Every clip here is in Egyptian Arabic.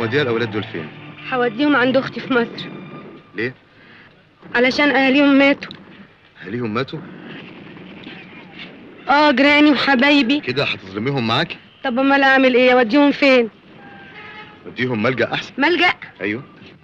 موديها الاولاد دول فين هوديهم عند اختي في مصر ليه علشان اهاليهم ماتوا اهاليهم ماتوا اه جيراني وحبايبي كده هتظلميهم معاكي طب امال اعمل ايه اوديهم فين وديهم ملجأ احسن ملجأ ايوه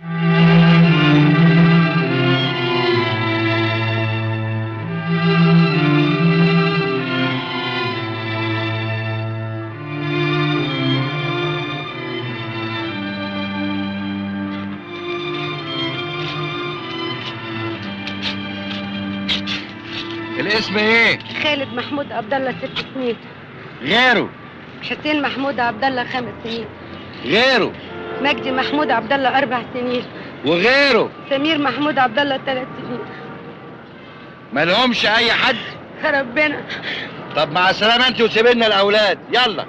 الاسم ايه خالد محمود عبد الله ست سنين غيره حسين محمود عبد الله خمس سنين غيره مجدي محمود عبد الله اربع سنين وغيره سمير محمود عبد الله ثلاث سنين ما لهمش اي حد ربنا طب مع السلامه انت وسيب لنا الاولاد يلا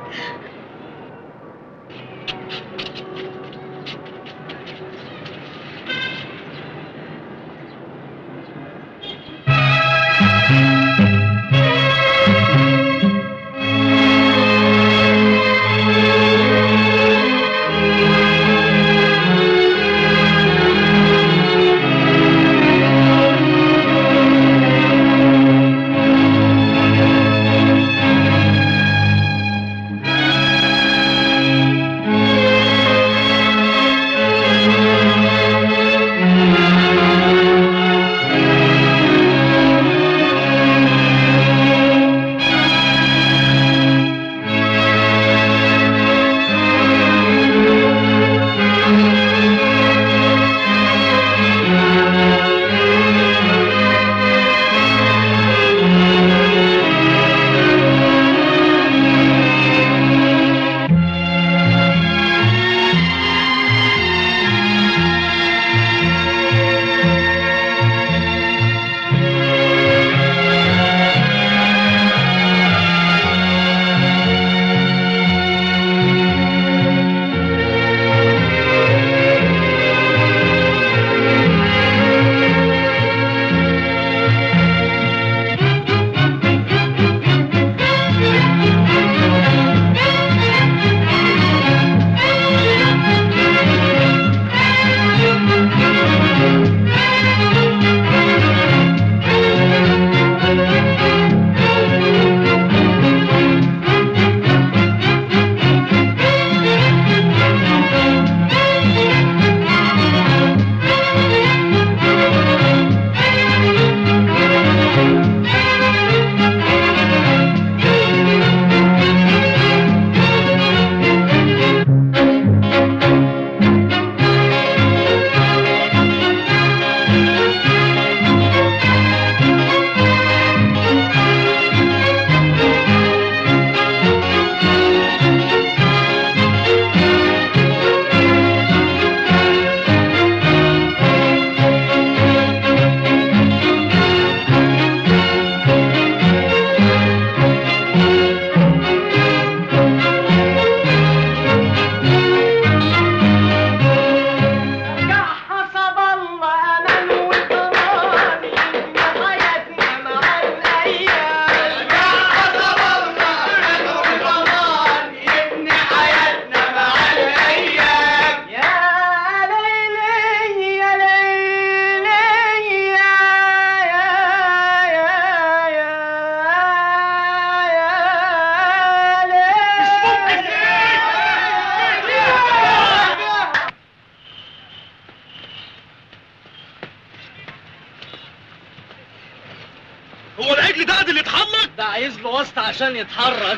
هو العجل ده اللي اتحرك ده عايز له واسطة عشان يتحرك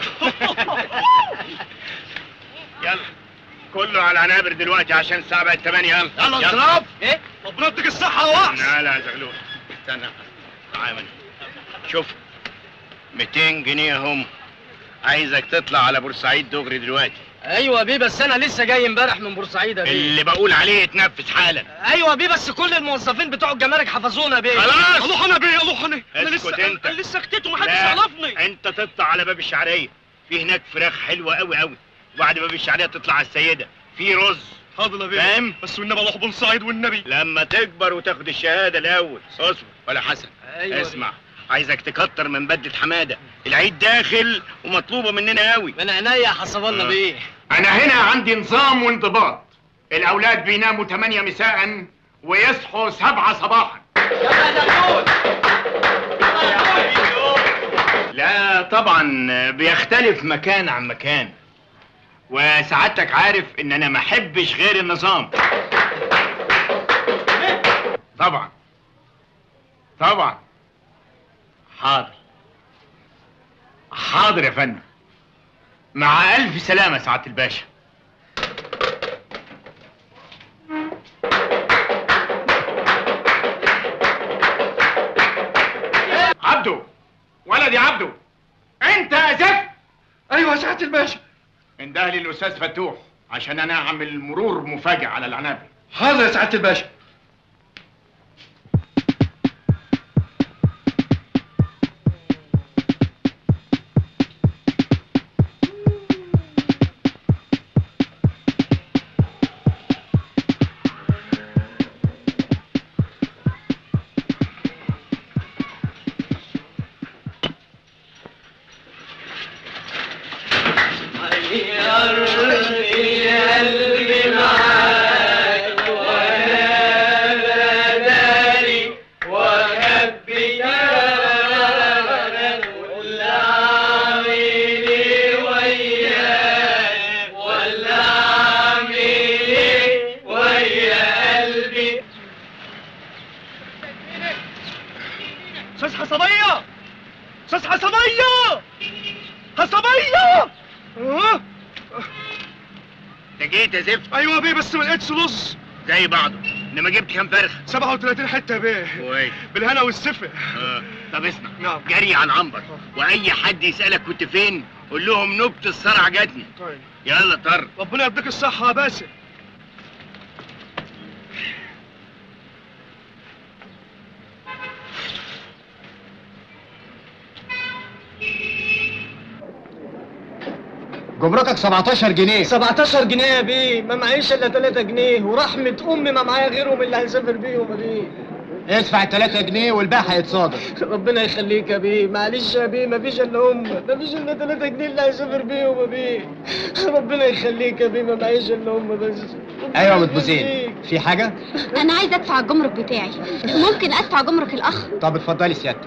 يلا كله على عنابر دلوقتي عشان الساعة بقت 8 يلا يلا انصراف ايه ربنا يديك الصحة يا وحش لا لا يا زغلول استنى تعالى من شوف 200 جنيه هم عايزك تطلع على بورسعيد دغري دلوقتي ايوه بيه بس انا لسه جاي امبارح من بورسعيد يا بيه اللي بقول عليه يتنفذ حالا ايوه بيه بس كل الموظفين بتوع الجمارك حفظونا بيه خلاص الله انا بيه الله انا انا اسكت لسه انت. انا لسه سكت ومحدش لا، يعرفني انت تطلع على باب الشعرية في هناك فراخ حلوة قوي قوي وبعد باب الشعرية تطلع على السيدة في رز حاضر يا بيه فاهم بس والنبي اروح بورسعيد والنبي لما تكبر وتاخد الشهادة الأول اصبر ولا حسن أيوة اسمع عايزك تكتر من بدلة حمادة العيد داخل ومطلوبة مننا قوي من عينيا حسب الله آه. بيه أنا هنا عندي نظام وانضباط الاولاد بيناموا 8 مساء ويصحوا 7 صباحا لا طبعا بيختلف مكان عن مكان وسعادتك عارف ان انا ما احبش غير النظام طبعا طبعا حاضر حاضر يا فندم مع الف سلامه سعاده الباشا عبده ولدي عبده انت يا زفت ايوه يا سعاده الباشا انده لي الاستاذ فتوح عشان انا اعمل مرور مفاجئ على العنابر حاضر يا سعاده الباشا استاذ حصبيه استاذ حصبيه حصبيه اه انت جيت يا زفت ايوه يا بيه بس ما لقيتش لص زي بعضه انما جبت كام فرخه 37 حته يا بيه كويس بالهنا والسفه آه. طب اسمع نعم. جري على العنبر واي حد يسالك كنت فين قول لهم نبت الصرع جاتني طيب يلا طر ربنا يديك الصحه يا باسل جمركك 17 جنيه 17 جنيه يا بيه ما معيش الا 3 جنيه ورحمة امي ما معايا غيرهم اللي هنسافر بيهم يا بيه ادفع ال 3 جنيه والباقي هيتصادر ربنا يخليك يا بيه معلش يا بيه ما فيش الا هم ما فيش الا 3 جنيه اللي هنسافر بيهم يا بيه ربنا يخليك يا بيه ما معيش الا هم بس ربنا ايوه يا مدبوزين يخليك. في حاجه انا عايزه ادفع الجمرك بتاعي ممكن ادفع جمرك الاخ طب اتفضلي سيادتك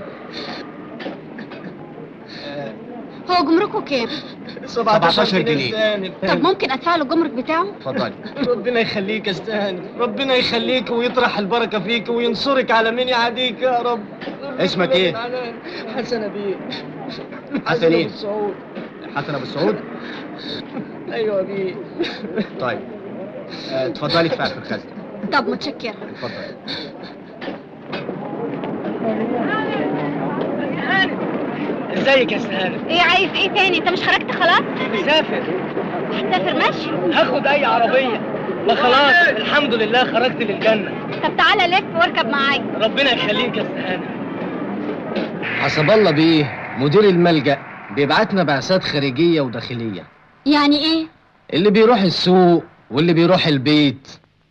هو جمركه كام 17 جنيه. استهاني. طب ممكن ادفع له الجمرك بتاعه اتفضلي ربنا يخليك يا استهاني ربنا يخليك ويطرح البركه فيك وينصرك على من يعاديك يا رب اسمك ايه؟ حسن ابيه حسن ايه؟ أبو السعود حسن ابو السعود ايوه ابيه طيب آه، اتفضلي في اخر الخزنه طب متشكره اتفضلي ازيك يا استهاني ايه عايز ايه تاني انت مش خرجت خلاص مسافر هتسافر ماشي هاخد اي عربيه ما خلاص الحمد لله خرجت للجنه طب تعالى لف واركب معايا ربنا يخليك يا استهاني حسب الله بيه مدير الملجأ بيبعتنا بعثات خارجية وداخلية يعني ايه اللي بيروح السوق واللي بيروح البيت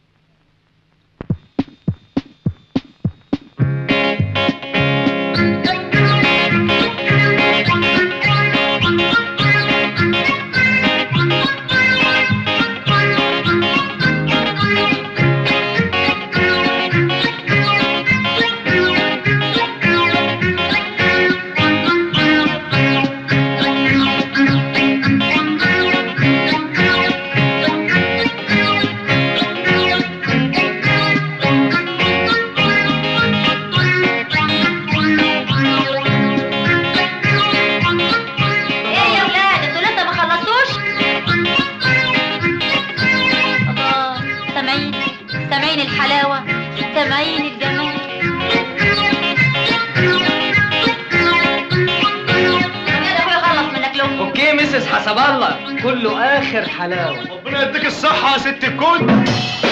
ايه يا ولاد انتوا لسه ما خلصتوش الله سامعين سامعين الحلاوه سامعين الجمال كده اخويا خلص من اكلهم اوكي مسز حسب الله كله اخر حلاوه ربنا يديك الصحه يا ست الكل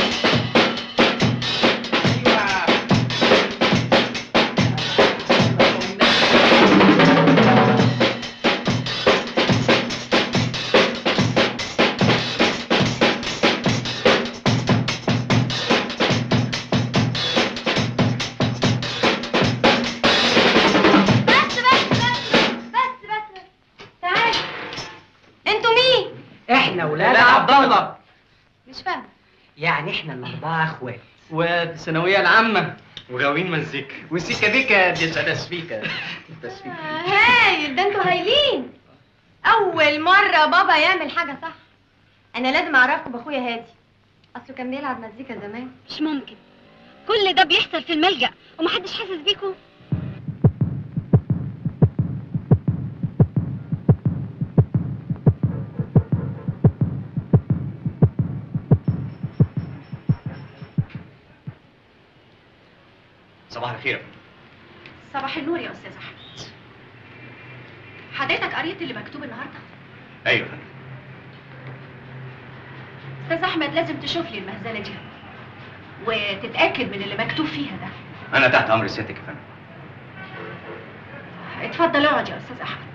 بس بس بس بس بس تعال انتوا مين احنا ولاد عبد الله مش فاهمه يعني احنا الاربعه اخوات وفي الثانويه العامه وغاويين مزيكا والسيكا بيكا دي تسبيكا تسبيكا هايل ده انتوا هايلين اول مره بابا يعمل حاجه صح انا لازم اعرفكم باخويا هادي اصله كان بيلعب مزيكا زمان مش ممكن كل ده بيحصل في الملجأ ومحدش حاسس بيكم صباح الخير صباح النور يا استاذ احمد حضرتك قريت اللي مكتوب النهارده ايوه استاذ احمد لازم تشوف لي المهزله دي وتتاكد من اللي مكتوب فيها ده انا تحت امر سيادتك يا فندم اتفضل اقعد يا استاذ احمد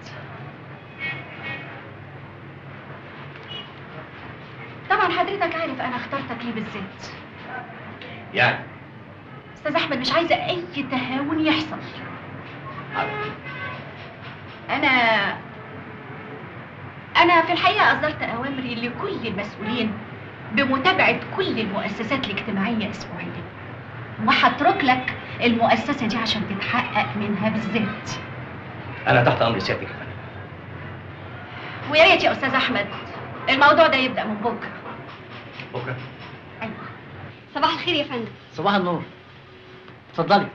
طبعا حضرتك عارف انا اخترتك ليه بالذات يعني استاذ احمد مش عايزه اي تهاون يحصل انا انا في الحقيقه اصدرت اوامري لكل المسؤولين بمتابعه كل المؤسسات الاجتماعيه اسبوعيا وهترك لك المؤسسه دي عشان تتحقق منها بالذات انا تحت امر سيادتك يا فندم ويا ريت يا استاذ احمد الموضوع ده يبدا من بكره بكره ايوه صباح الخير يا فندم صباح النور اتفضلي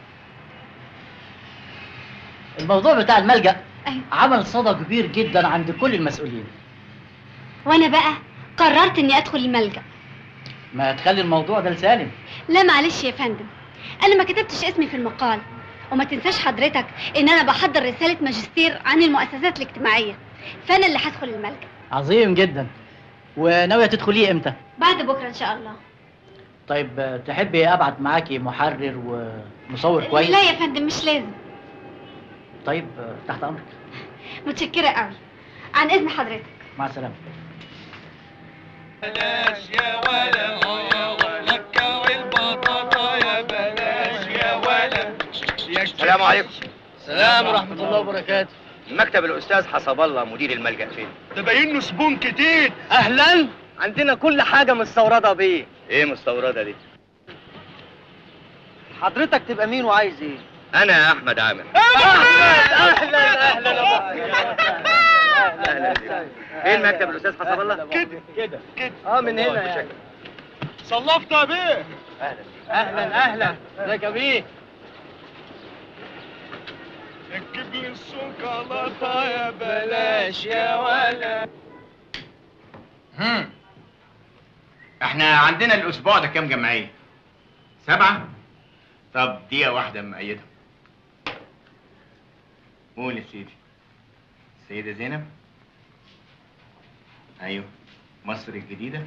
الموضوع بتاع الملجأ أيوة. عمل صدى كبير جدا عند كل المسؤولين وانا بقى قررت اني ادخل الملجأ ما تخلي الموضوع ده لسالم لا معلش يا فندم انا ما كتبتش اسمي في المقال وما تنساش حضرتك ان انا بحضر رسالة ماجستير عن المؤسسات الاجتماعية فانا اللي هدخل الملجأ عظيم جدا وناوية تدخليه امتى؟ بعد بكرة ان شاء الله طيب آه، تحبي ابعت معاكي محرر ومصور كويس؟ لا يا فندم مش لازم طيب آه، تحت امرك متشكرة قوي عن اذن حضرتك مع السلامة بلاش يا ولا لك والبطاطا يا بلاش يا ولا السلام عليكم السلام ورحمة الله وبركاته مكتب الاستاذ حسب الله مدير الملجأ فين ده باين له زبون كتير اهلا عندنا كل حاجه مستورده بيه ايه مستورده دي حضرتك تبقى مين وعايز ايه انا احمد عامر اهلا اهلا اهلا بيك. فين مكتب الاستاذ حسب الله كده كده كده اه من هنا يعني صلفت يا بيه اهلا اهلا ازيك يا بيه ركب لي الشوكولاته يا بلاش يا ولا هم. احنا عندنا الاسبوع ده كام جمعيه سبعه طب دقيقه واحده مأيدهم قول يا سيدي السيده زينب ايوه مصر الجديده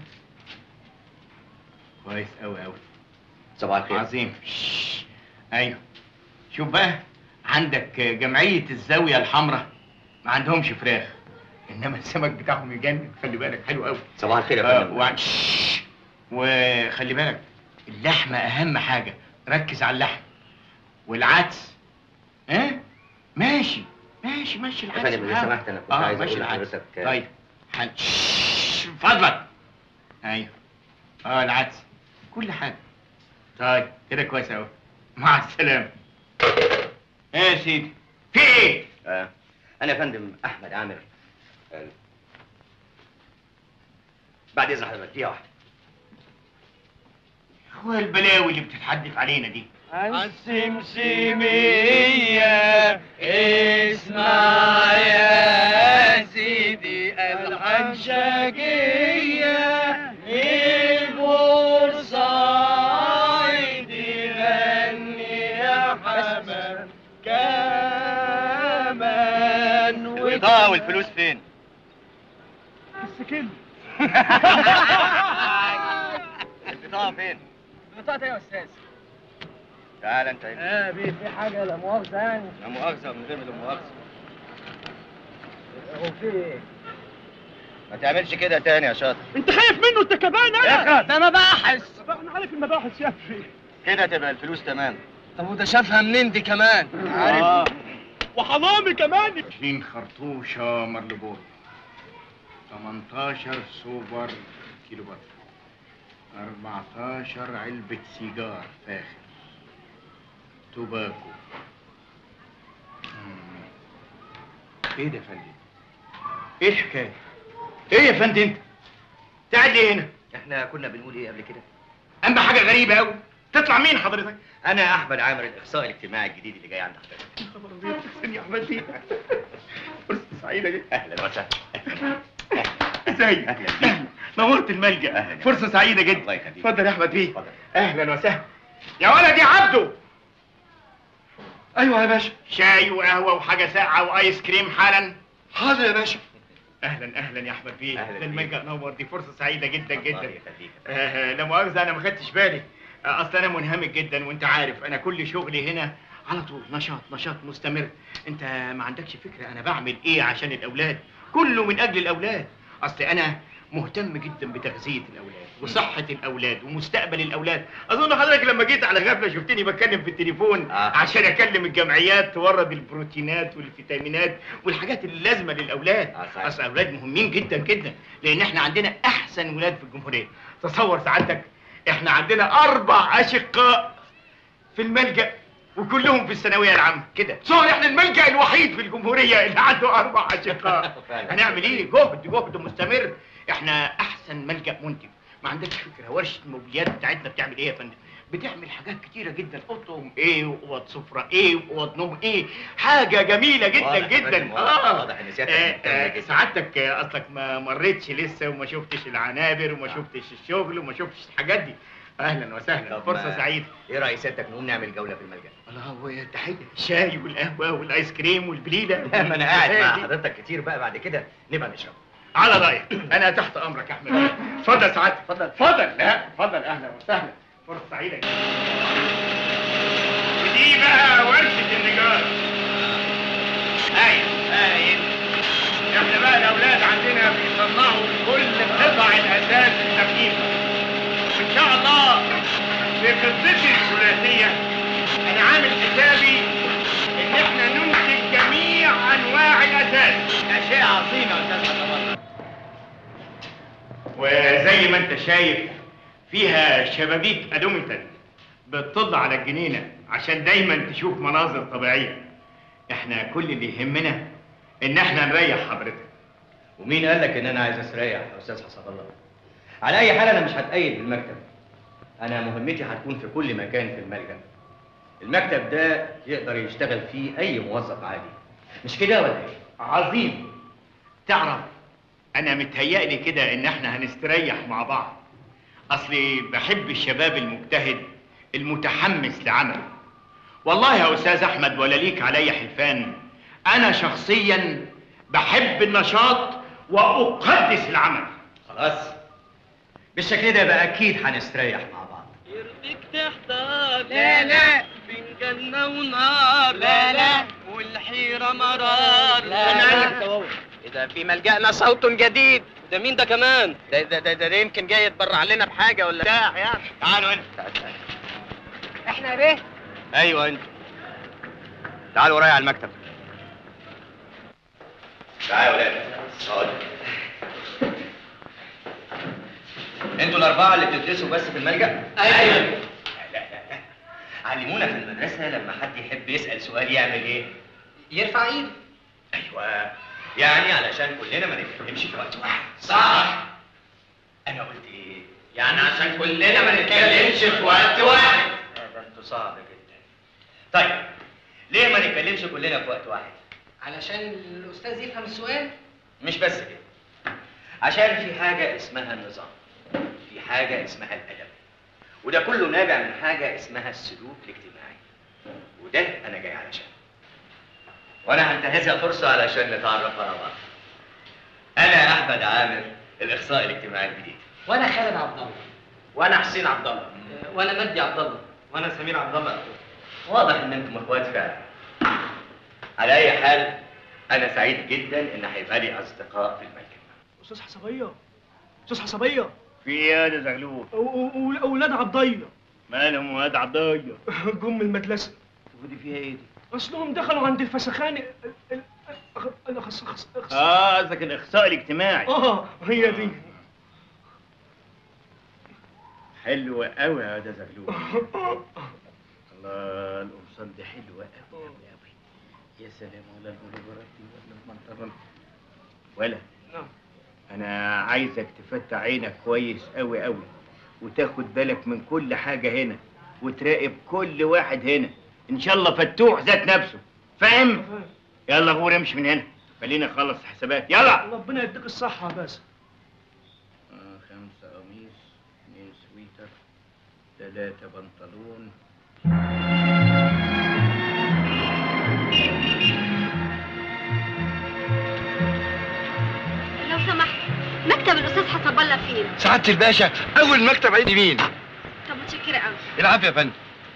كويس قوي قوي صباح الخير عظيم شش. ايوه شوف بقى عندك جمعيه الزاويه الحمراء ما عندهمش فراخ انما السمك بتاعهم يجنن خلي بالك حلو قوي صباح الخير يا آه، فندم وع- شش. وخلي بالك اللحمه اهم حاجه ركز على اللحم والعدس ها ماشي ماشي ماشي يا العدس فندم، لو معاهم. سمحت، أنا كنت اه عايز ماشي أقول العدس لحضرتك- طيب حن... شش. من فضلك ايوه اه العدس كل حاجه طيب كده كويس قوي مع السلامه ايه يا سيدي في ايه آه. انا يا فندم احمد عامر آه. بعد اذن حضرتك دقيقه واحده هو البلاوي اللي بتتحدف علينا دي عالسمسمية اسمع يا سيدي الحنشاجية البورصايد غني يا حمام كمان البطاقه والفلوس فين السكين البطاقه فين بطاقة يا استاذ تعال انت هنا اه بيه في حاجه لا مؤاخذه يعني لا مؤاخذه من غير لا مؤاخذه هو في ايه ما تعملش كده تاني يا شاطر انت خايف منه انت كمان اخرس ده مباحث انا عارف المباحث يا اخي كده تبقى الفلوس تمام طب وده شافها منين دي كمان عارف وحرامي كمان 20 خرطوشة مرلبون 18 سوبر كيلو بطل 14 علبة سيجار فاخر توباكو مم. ايه ده يا فندم؟ ايه الحكاية؟ ايه يا فندم انت؟ قاعد ليه هنا؟ احنا كنا بنقول ايه قبل كده؟ اما حاجة غريبة قوي تطلع مين حضرتك؟ انا احمد عامر الاخصائي الاجتماعي الجديد اللي جاي عند حضرتك خبر ابيض يا احمد بيه فرصة سعيدة جدا اهلا وسهلا ازيك؟ اهلا بيك نورت الملجأ أهلا. فرصة سعيدة جدا الله يخليك. اتفضل يا احمد بيه اتفضل. اهلا وسهلا يا ولد يا عبده ايوه يا باشا شاي وقهوه وحاجه ساقعه وايس كريم حالا حاضر يا باشا اهلا اهلا يا احمد بيه أهلا ده بيك. الملجأ نور دي فرصه سعيده جدا الله جدا يخليك آه لا مؤاخذه انا ما خدتش بالي آه اصل انا منهمك جدا وانت عارف انا كل شغلي هنا على طول نشاط نشاط مستمر انت ما عندكش فكره انا بعمل ايه عشان الاولاد كله من اجل الاولاد اصل انا مهتم جدا بتغذيه الاولاد وصحه الاولاد ومستقبل الاولاد اظن حضرتك لما جيت على غفله شفتني بتكلم في التليفون آه. عشان اكلم الجمعيات تورد البروتينات والفيتامينات والحاجات اللي لازمه للاولاد آه، صحيح. اصل الاولاد مهمين جدا جدا لان احنا عندنا احسن ولاد في الجمهوريه تصور سعادتك احنا عندنا اربع اشقاء في الملجأ وكلهم في الثانوية العامة كده صار احنا الملجأ الوحيد في الجمهورية اللي عنده أربع أشقاء فعلا. هنعمل إيه؟ جهد جهد مستمر احنا أحسن ملجأ منتج ما عندكش فكرة ورشة الموبيليات بتاعتنا بتعمل إيه يا فندم؟ بتعمل حاجات كتيرة جدا أطقم إيه وأوض سفرة إيه وأوض نوم إيه حاجة جميلة جدا واضح يا جدا فندم، واضح- واضح إن سيادتك آه، مهتم آه، جدا. سعادتك آه، أصلك ما مريتش لسه وما شفتش العنابر وما شفتش الشغل وما شفتش الحاجات دي أهلا وسهلا طب فرصة ما- سعيدة ايه راي سيادتك نقوم نعمل جوله في الملجأ؟ الله وتحية الشاي والقهوة والآيس كريم والبليلة لا ما انا قاعد مع دي. حضرتك كتير بقى بعد كده نبقى نشرب على رأيك أنا تحت أمرك يا أحمد اتفضل سعادتك اتفضل اتفضل لا اتفضل أهلا وسهلا فرصة سعيدة جدا. ودي بقى ورشة النجارة أيوة أيوة احنا بقى الأولاد عندنا بيصنعوا كل قطع الأساس الخفيفة وإن شاء الله في خطتي الثلاثية أنا عامل حسابي إن احنا ننتج جميع أنواع الأساس ده شيء عظيم يا استاذ حسن وزي ما انت شايف فيها شبابيك ألوميتال بتطل على الجنينة عشان دايما تشوف مناظر طبيعية احنا كل اللي يهمنا ان احنا نريح حضرتك ومين قال لك ان انا عايز استريح يا استاذ حسن الله على اي حال انا مش هتقيد بالمكتب انا مهمتي هتكون في كل مكان في الملجأ المكتب ده يقدر يشتغل فيه اي موظف عادي مش كده ولا ايه عظيم تعرف انا متهيألي كده ان احنا هنستريح مع بعض اصلي بحب الشباب المجتهد المتحمس لعمله والله يا استاذ احمد ولا ليك عليا حلفان انا شخصيا بحب النشاط واقدس العمل خلاص بالشكل ده يبقى اكيد هنستريح مع بعض يرضيك تحضر لا لا بين جنة ونار لا لا والحيرة مرار لا لا إذا في ملجأنا صوت جديد ده مين ده كمان؟ ده ده ده, ده, ده يمكن جاي يتبرع لنا بحاجة ولا بتاع يعني تعالوا هنا احنا يا بيه ايوه انت تعالوا ورايا على المكتب تعالوا يا ولاد اقعدوا انتوا الاربعه اللي بتدرسوا بس في الملجأ أيوة. لا لا لا علمونا في المدرسه لما حد يحب يسال سؤال يعمل ايه يرفع ايده ايوه يعني علشان كلنا ما نتكلمش في وقت واحد صح انا قلت ايه يعني عشان كلنا ما نتكلمش في وقت واحد ده انتوا صعب جدا طيب ليه ما نتكلمش كلنا في وقت واحد علشان الأستاذ يفهم السؤال مش بس كده عشان في حاجة اسمها النظام في حاجة اسمها الأدب وده كله نابع من حاجة اسمها السلوك الاجتماعي وده أنا جاي علشان وأنا هنتهزها فرصة علشان نتعرف على بعض أنا أحمد عامر الإخصائي الاجتماعي الجديد وانا خالد عبد الله وأنا حسين عبد الله وانا مجدي عبد الله وأنا سمير عبد الله واضح إن أنتم إخوات فعلا على أي حال أنا سعيد جدا إن هيبقى لي أصدقاء في المكان استاذ حسبيه استاذ حسبيه في ايه يا زغلول اولاد عبديه مالهم واد عضايا جم من المدرسه ودي فيها ايه دي اصلهم دخلوا عند الفسخاني ال- ال- ال- خص- خص- خص- اه قصدك الاخصائي الاجتماعي اه هي دي حلو قوي يا ده زغلول الله القمصان دي حلوه قوي قوي قوي يا سلام ولا البلوبرات دي ولا المنطقه ولا نعم. انا عايزك تفتح عينك كويس قوي قوي وتاخد بالك من كل حاجه هنا وتراقب كل واحد هنا ان شاء الله فتوح ذات نفسه فاهم يلا غور امشي من هنا خلينا نخلص حسابات يلا ربنا يديك الصحة يا باشا آه، خمسة قميص اثنين سويتر ثلاثة بنطلون لو سمحت مكتب الاستاذ حسب الله فين سعادة الباشا أول مكتب عيد يمين طب متشكره قوي العافية يا فندم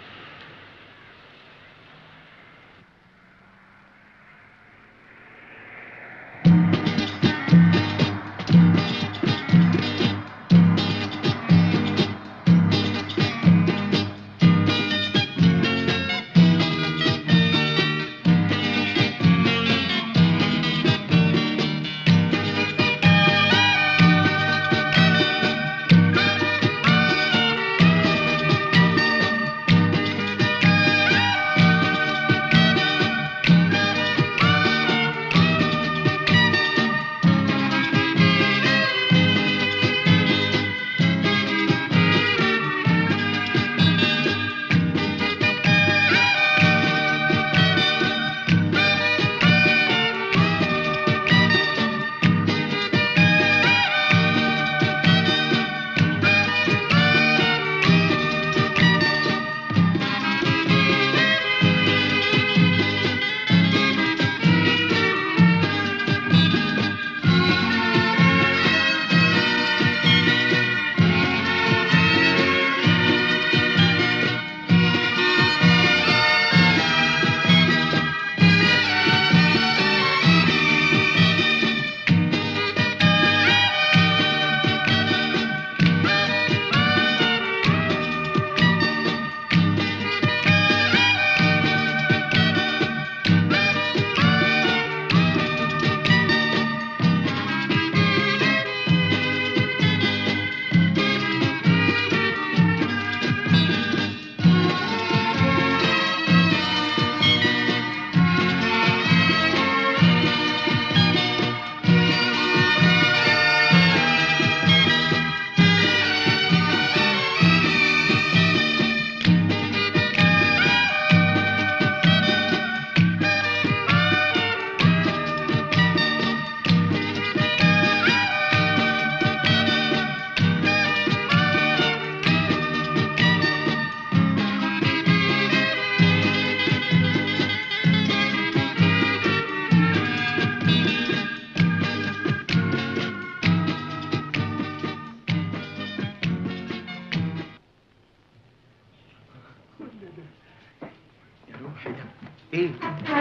ايه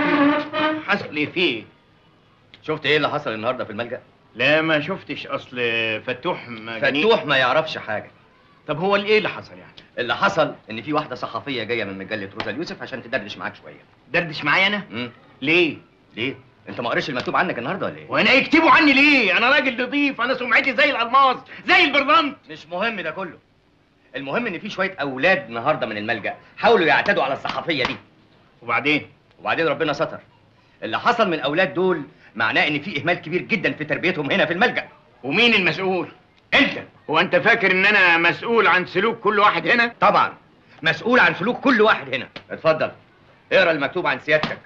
حصل ايه فيه شفت ايه اللي حصل النهارده في الملجأ؟ لا ما شفتش اصل فتوح ما جاني- فتوح ما يعرفش حاجة طب هو ايه اللي حصل يعني اللي حصل ان في واحدة صحفية جاية من مجلة روزا اليوسف عشان تدردش معاك شوية دردش معايا انا امم ليه ليه؟ انت ما قريتش المكتوب عنك النهارده ولا ايه؟ وانا يكتبوا عني ليه انا راجل نضيف انا سمعتي زي الالماس زي البرلنت مش مهم ده كله المهم ان في شوية اولاد النهارده من الملجأ حاولوا يعتدوا على الصحفية دي وبعدين وبعدين ربنا ستر اللي حصل من الاولاد دول معناه ان في اهمال كبير جدا في تربيتهم هنا في الملجأ ومين المسؤول انت هو انت فاكر ان انا مسؤول عن سلوك كل واحد هنا طبعا مسؤول عن سلوك كل واحد هنا اتفضل اقرا المكتوب عن سيادتك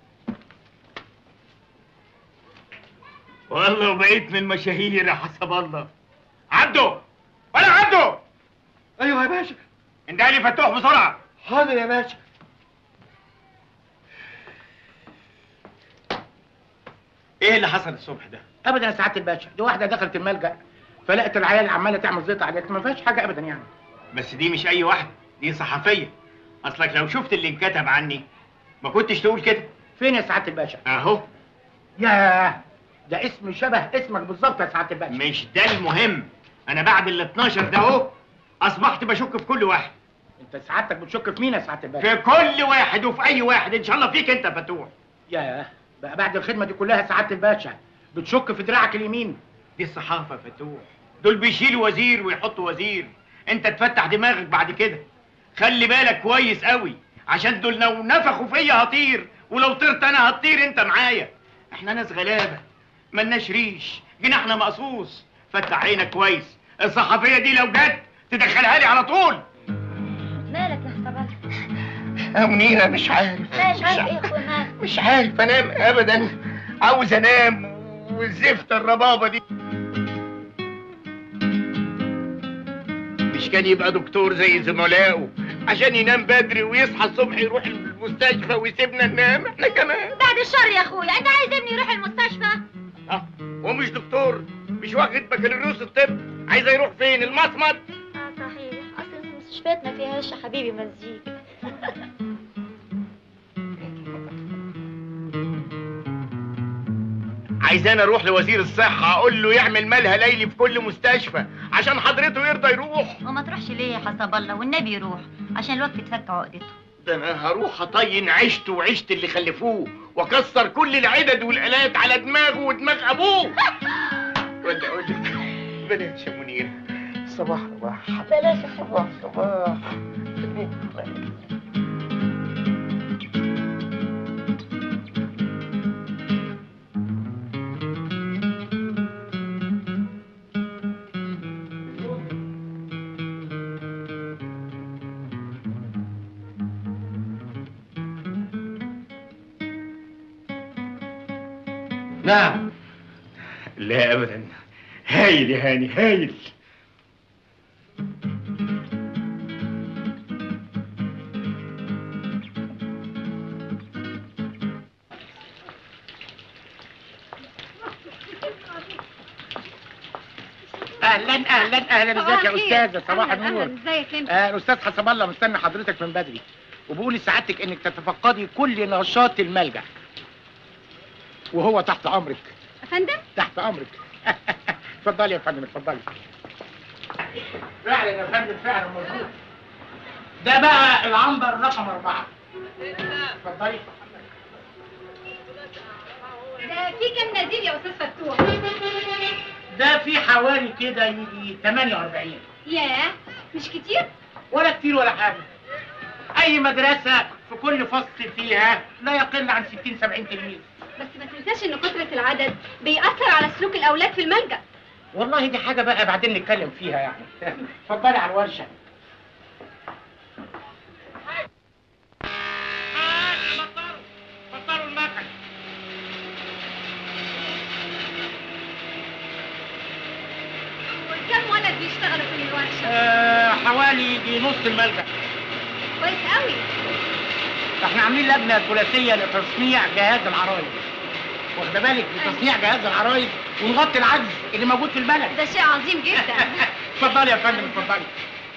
والله بقيت من المشاهير يا حسب الله عبده ولا عبده ايوه يا باشا انت لي فتوح بسرعه حاضر يا باشا ايه اللي حصل الصبح ده ابدا يا سعاده الباشا دي واحده دخلت الملجا فلقت العيال عماله تعمل زيطه عليك ما فيهاش حاجه ابدا يعني بس دي مش اي واحده دي صحفيه اصلك لو شفت اللي انكتب عني ما كنتش تقول كده فين يا سعاده الباشا اهو ياه ده اسم شبه اسمك بالظبط يا سعاده الباشا مش ده المهم انا بعد ال 12 ده اهو اصبحت بشك في كل واحد انت سعادتك بتشك في مين يا سعاده الباشا في كل واحد وفي اي واحد ان شاء الله فيك انت فتوح ياه بقى بعد الخدمه دي كلها يا سعاده الباشا بتشك في دراعك اليمين دي الصحافه فتوح دول بيشيلوا وزير ويحطوا وزير انت تفتح دماغك بعد كده خلي بالك كويس قوي عشان دول لو نفخوا فيا هطير ولو طرت انا هتطير انت معايا احنا ناس غلابه ملناش ريش جناحنا مقصوص فتح عينك كويس الصحفيه دي لو جت تدخلها لي على طول مالك يا حسب يا منيره مش عارف مش عارف ايه يا اخويا مالك مش عارف انام ابدا عاوز انام والزفت الربابه دي مش كان يبقى دكتور زي زملائه عشان ينام بدري ويصحى الصبح يروح المستشفى ويسيبنا ننام احنا كمان بعد الشر يا اخويا انت عايز ابني يروح المستشفى اه هو مش دكتور مش واخد بكالوريوس الطب عايز يروح فين المصمت اه صحيح اصل المستشفيات ما فيهاش يا حبيبي مزيكا عايز انا اروح لوزير الصحه اقول له يعمل مالها ليلي في كل مستشفى عشان حضرته يرضى يروح وما تروحش ليه يا حسب الله والنبي يروح عشان الوقت تفك عقدته ده انا هروح اطين عيشته وعيشة اللي خلفوه واكسر كل العدد والالات على دماغه ودماغ ابوه ولا اقول لك بلاش يا منير صباح صباح بلاش صباح صباح نعم لا ابدا هايل يا هاني هايل اهلا اهلا اهلا ازيك يا استاذه صباح أهلاً، النور أهلاً، ازيك انت آه الاستاذ حسب الله مستني حضرتك من بدري وبيقول لسعادتك انك تتفقدي كل نشاط الملجأ وهو تحت امرك يا فندم تحت امرك اتفضلي يا فندم اتفضلي فعلا يا فندم فعلا مظبوط ده بقى العنبر رقم أربعة اتفضلي ده في كام نزيل يا استاذ فتوح ده في حوالي كده يجي 48 ياه مش كتير ولا كتير ولا حاجة أي مدرسة في كل فصل فيها لا يقل عن 60 70 تلميذ بس ما تنساش ان كثرة العدد بيأثر على سلوك الاولاد في الملجأ والله دي حاجة بقى بعدين نتكلم فيها يعني اتفضلي على الورشة بطلوا المكن وكم ولد بيشتغلوا في الورشة آه حوالي يجي نص الملجأ كويس قوي احنا عاملين لجنة ثلاثية لتصنيع جهاز العرايس واخده بالك لتصنيع جهاز العرايس ونغطي العجز اللي موجود في البلد ده شيء عظيم جدا اتفضلي يا فندم اتفضلي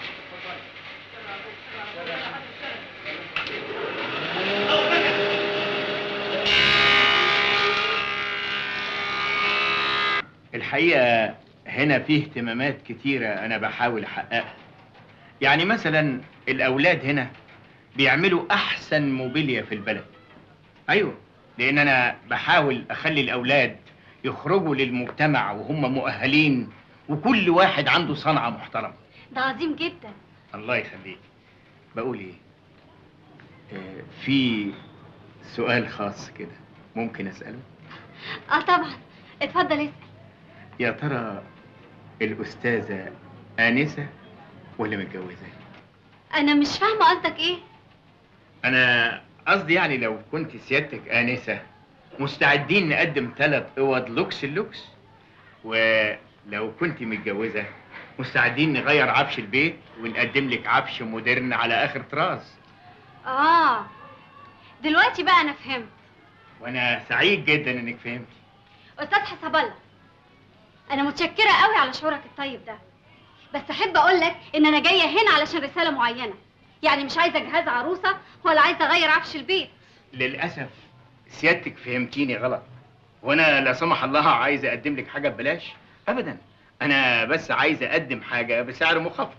الحقيقة هنا فيه اهتمامات كتيرة أنا بحاول أحققها يعني مثلا الأولاد هنا بيعملوا أحسن موبيليا في البلد أيوة لأن أنا بحاول أخلي الأولاد يخرجوا للمجتمع وهم مؤهلين وكل واحد عنده صنعة محترمة ده عظيم جدا الله يخليك بقول إيه آه، في سؤال خاص كده ممكن أسأله اه طبعا اتفضل اسال يا ترى الأستاذة آنسة ولا متجوزة؟ انا مش فاهمه قصدك ايه أنا قصدي يعني لو كنت سيادتك آنسة مستعدين نقدم ثلاث أوض لوكس اللوكس ولو كنت متجوزة مستعدين نغير عفش البيت ونقدم لك عفش مودرن على آخر طراز اه دلوقتي بقى انا فهمت وأنا سعيد جدا إنك فهمتي استاذ حسب الله انا متشكره قوي على شعورك الطيب ده بس احب اقول لك ان انا جايه هنا علشان رساله معينه يعني مش عايزه جهاز عروسه ولا عايزه اغير عفش البيت للأسف سيادتك فهمتيني غلط وأنا لا سمح الله عايز أقدم لك حاجة ببلاش أبدا أنا بس عايز أقدم حاجة بسعر مخفض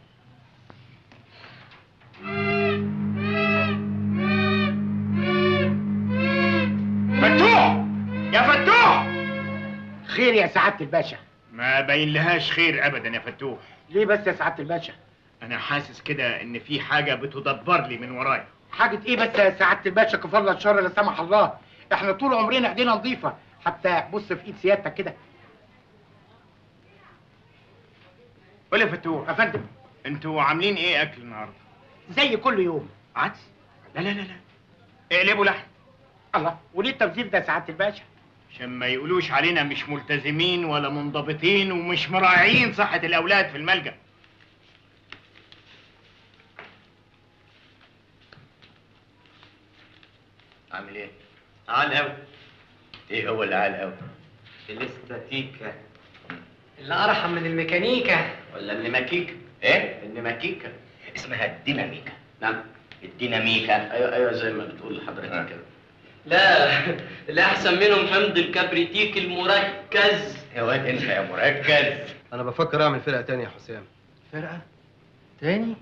فتوح يا فتوح خير يا سعادة الباشا ما باين لهاش خير أبدا يا فتوح ليه بس يا سعادة الباشا انا حاسس كده ان في حاجه بتدبر لي من ورايا حاجه ايه بس يا سعاده الباشا كفر الله الشر لا سمح الله احنا طول عمرنا ايدينا نظيفه حتى بص في ايد سيادتك كده قول يا فتوح يا فندم انتوا عاملين ايه اكل النهارده زي كل يوم عدس لا لا لا لا اقلبوا لحم الله وليه التبذير ده يا سعاده الباشا عشان ما يقولوش علينا مش ملتزمين ولا منضبطين ومش مراعيين صحة الأولاد في الملجأ عامل ايه؟ عال قوي ايه هو اللي عال قوي؟ الاستاتيكا اللي ارحم من الميكانيكا ولا النماكيكا؟ ايه؟ النماكيكا اسمها الديناميكا نعم الديناميكا ايوه ايوه زي ما بتقول حضرتك كده لا اللي احسن منهم حمض الكبريتيك المركز يا واد انت يا مركز انا بفكر اعمل فرقه تانية يا حسام فرقه تاني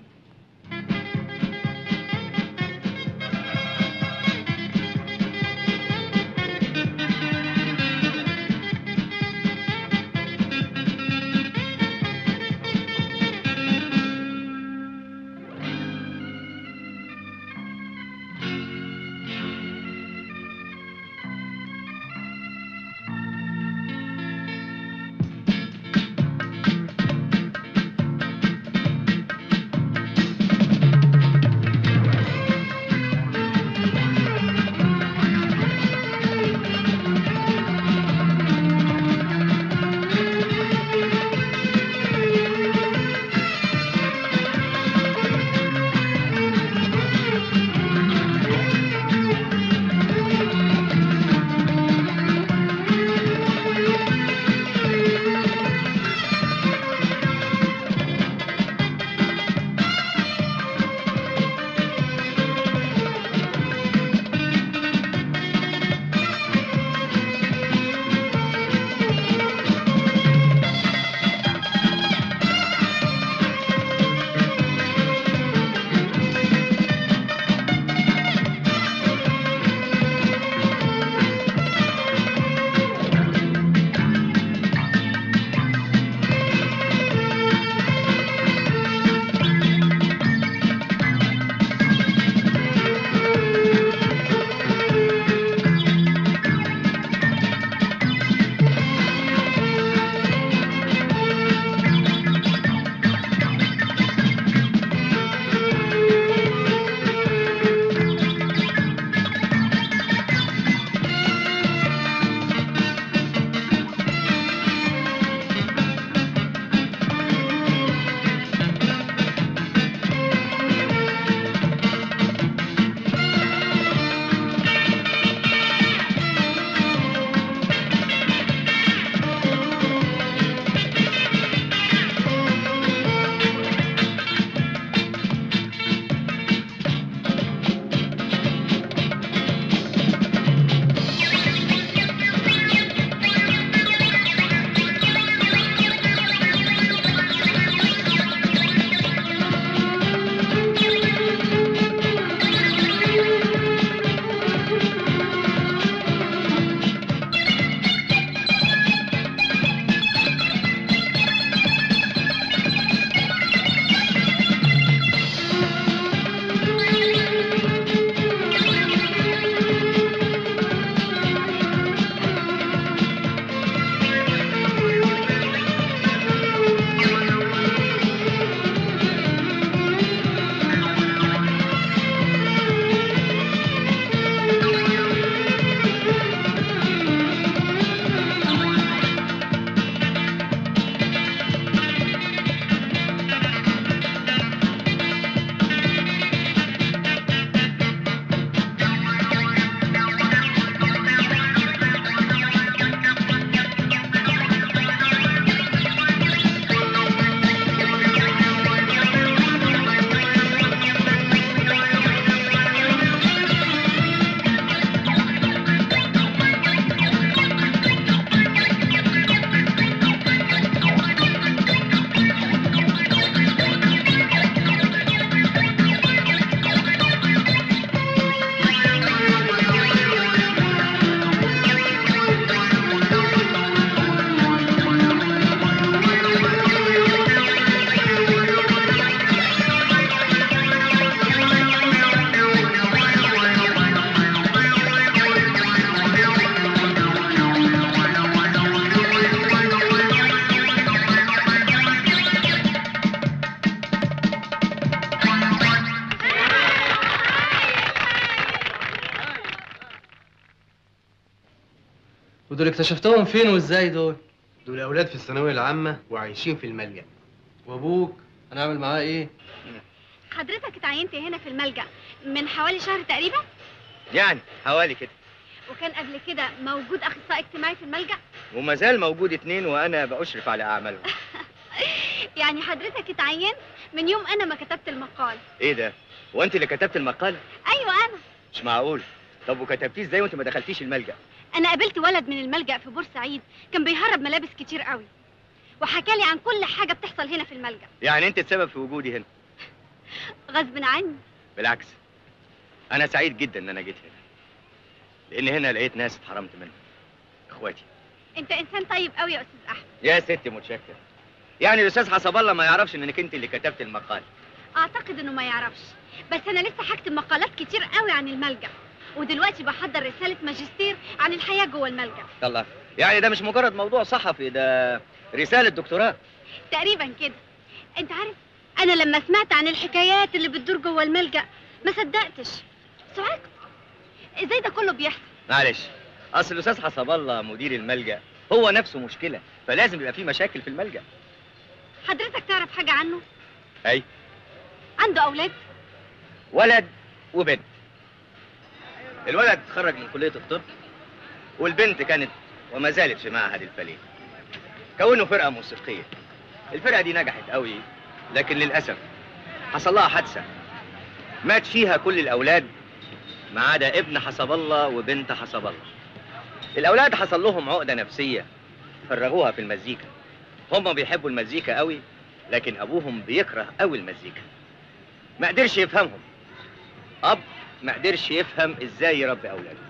ودول اكتشفتهم فين وازاي دول دول اولاد في الثانويه العامه وعايشين في الملجأ وابوك هنعمل معاه ايه حضرتك اتعينت هنا في الملجأ من حوالي شهر تقريبا يعني حوالي كده وكان قبل كده موجود اخصائي اجتماعي في الملجأ وما زال موجود اتنين وانا بأشرف على اعمالهم يعني حضرتك اتعينت من يوم انا ما كتبت المقال ايه ده وانت اللي كتبت المقال ايوه انا مش معقول طب وكتبتيه ازاي وانت ما دخلتيش الملجأ انا قابلت ولد من الملجأ في بورسعيد كان بيهرب ملابس كتير قوي وحكى لي عن كل حاجه بتحصل هنا في الملجأ يعني انت السبب في وجودي هنا غصب عني بالعكس انا سعيد جدا ان انا جيت هنا لان هنا لقيت ناس اتحرمت منهم اخواتي انت انسان طيب قوي يا استاذ احمد يا ستي متشكر يعني الاستاذ حسب الله ما يعرفش انك انت اللي كتبت المقال اعتقد انه ما يعرفش بس انا لسه هكتب مقالات كتير قوي عن الملجأ ودلوقتي بحضر رساله ماجستير عن الحياه جوه الملجأ الله يعني ده مش مجرد موضوع صحفي ده رساله دكتوراه تقريبا كده انت عارف انا لما سمعت عن الحكايات اللي بتدور جوه الملجأ ما صدقتش سعاد ازاي ده كله بيحصل معلش اصل الاستاذ حسب الله مدير الملجأ هو نفسه مشكله فلازم يبقى في مشاكل في الملجأ حضرتك تعرف حاجه عنه اي عنده اولاد ولد وبنت الولد اتخرج من كليه الطب والبنت كانت وما زالت في معهد الفليه كونوا فرقه موسيقيه الفرقه دي نجحت قوي لكن للاسف حصل لها حادثه مات فيها كل الاولاد ما عدا ابن حسب الله وبنت حسب الله الاولاد حصل لهم عقده نفسيه فرغوها في المزيكا هم بيحبوا المزيكا قوي لكن ابوهم بيكره قوي المزيكا ما قدرش يفهمهم اب ما قدرش يفهم ازاي يربي اولاده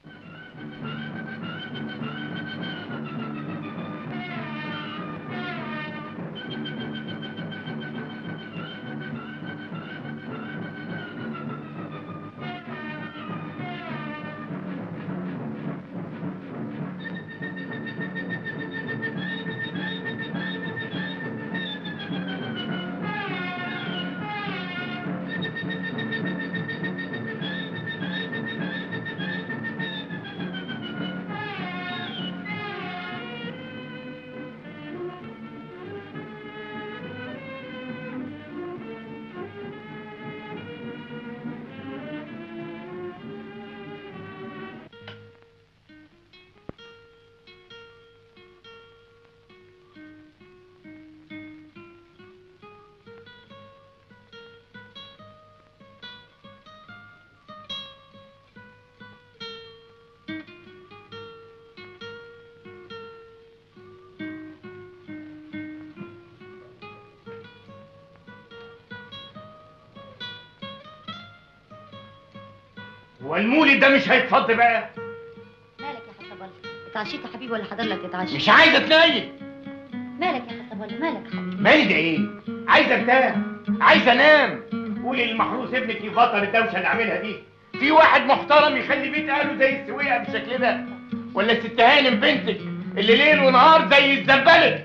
هو المولد ده مش هيتفض بقى مالك يا حسب الله اتعشيت يا حبيبي ولا حضر لك تتعشى مش عايز اتنيل مالك يا حسب الله مالك يا حبيبي مالي ده ايه عايز ارتاح عايز انام قولي للمحروس ابنك يبطل الدوشه اللي عاملها دي في واحد محترم يخلي بيت اهله زي السويقه بالشكل ده ولا الست هانم بنتك اللي ليل ونهار زي الزبالة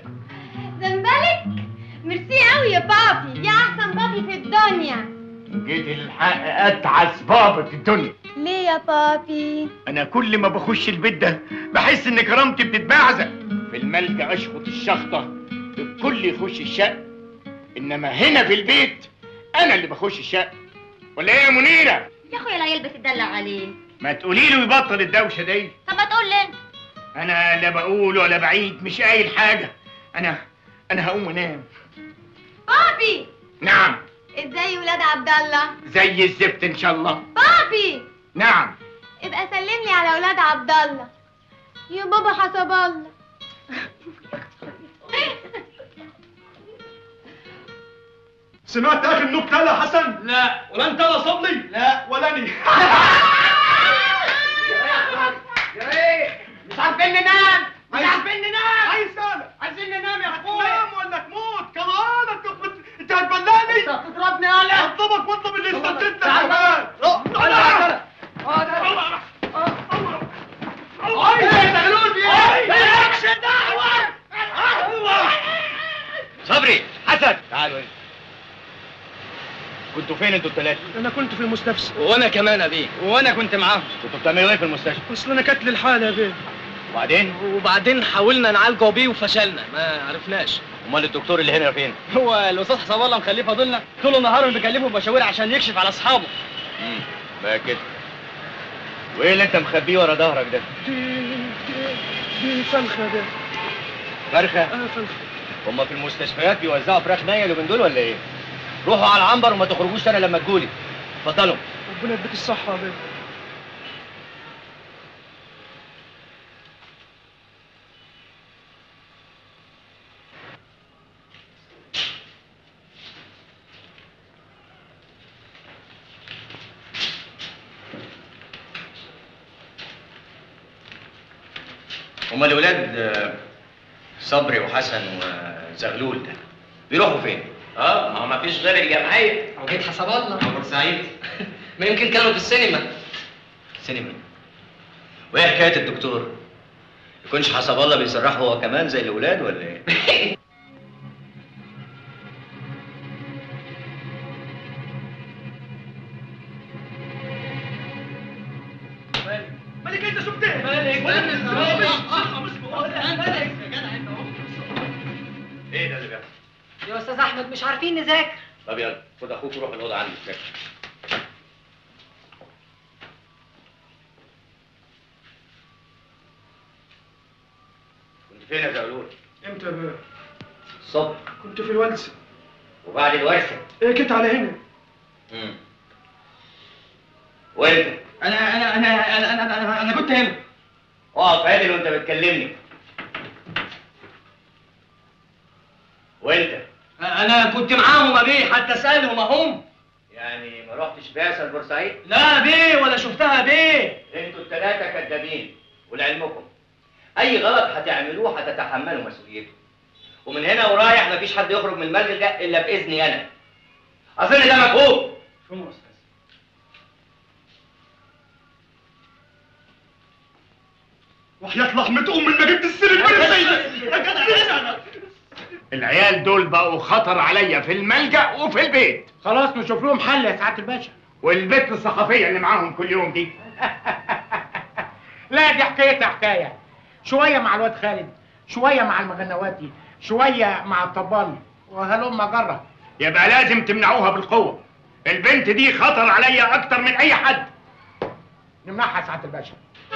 زنبلك ميرسي قوي يا بابي يا احسن بابي في الدنيا جيت الحق اتعس بابا في الدنيا ليه يا بابي انا كل ما بخش البيت ده بحس ان كرامتي بتتبعزق في الملجأ اشخط الشخطه الكل يخش الشق انما هنا في البيت انا اللي بخش الشق ولا ايه يا منيره يا اخويا العيال بتدلع عليك ما تقولي له يبطل الدوشه دي طب ما تقول لي انت انا لا بقول ولا بعيد مش قايل حاجه انا انا هقوم انام بابي نعم ازاي ولاد عبد الله زي الزفت ان شاء الله بابي نعم ابقى سلم لي على ولاد عبد الله يا بابا حسب الله سمعت اخر نكته يا حسن؟ لا ولا انت يا صبلي؟ لا ولا اني مش عارفين ننام مش عارفين ننام عايز انا عايزين ننام يا اخويا تنام ولا تموت كمان انت بت- انت هتبلعني انت بتضربني يالا اطلبك واطلب اللي استنتجت تعال كمان تعال عايز يشتغلون في ايه؟ مالكش دعوه صبري حسن تعالوا هنا كنتوا فين انتوا الثلاثه انا كنت في المستشفى وانا كمان يا بيه وانا كنت معاهم كنتوا بتعملوا ايه في المستشفى اصل انا كانت لي الحاله يا بيه وبعدين وبعدين حاولنا نعالجه بيه وفشلنا ما عرفناش امال الدكتور اللي هنا فين هو الاستاذ حسب الله مخليه فاضلنا طول النهار بيكلمه بمشاوير عشان يكشف على اصحابه امم بقى كده وايه اللي انت مخبيه ورا ظهرك ده دي فرخه ده فرخه اه فرخه هما في المستشفيات بيوزعوا فراخ نيه اليومين دول ولا ايه روحوا على العنبر وما تخرجوش تاني لما تجولي اتفضلوا ربنا يديك الصحه يا بيه هما الولاد آه، صبري وحسن وزغلول ده بيروحوا فين؟ اه ما هو ما فيش غير الجمعيه وجيت حسب الله بورسعيد ما يمكن كانوا في السينما سينما وايه حكايه الدكتور؟ يكونش حسب الله بيسرحه هو كمان زي الاولاد ولا ايه؟ مالك انت شفت ايه؟ مالك ايه ده اللي بيحصل؟ يا استاذ احمد مش عارفين نذاكر طب يلا خد اخوك وروح الاوضه عندي ذاكر. كنت فين يا زغلول؟ امتى يا بيه الصبح كنت في الورثه وبعد الورثه ايه كنت على هنا امم وانت انا انا انا انا انا, أنا, أنا كنت هنا اقف عدل وانت بتكلمني وانت انا كنت معاهم يا بيه حتى اسالهم هم يعني ما رحتش بعثه لبورسعيد؟ لا بيه ولا شفتها بيه انتوا الثلاثه كدابين ولعلمكم اي غلط هتعملوه هتتحملوا مسؤوليته ومن هنا ورايح مفيش حد يخرج من الملجأ الا باذني انا اظن ده مفهوم شو يا استاذ وحياة لحمة أم ما جبت السيرة من السيدة العيال دول بقوا خطر عليا في الملجأ وفي البيت خلاص نشوف لهم حل يا سعاده الباشا والبنت الصحفية اللي معاهم كل يوم دي لا دي حكايتها حكايه شويه مع الواد خالد شويه مع المغنواتي شويه مع الطبال وهلم جره يبقى لازم تمنعوها بالقوة البنت دي خطر عليا أكتر من أي حد نمنعها يا سعاده الباشا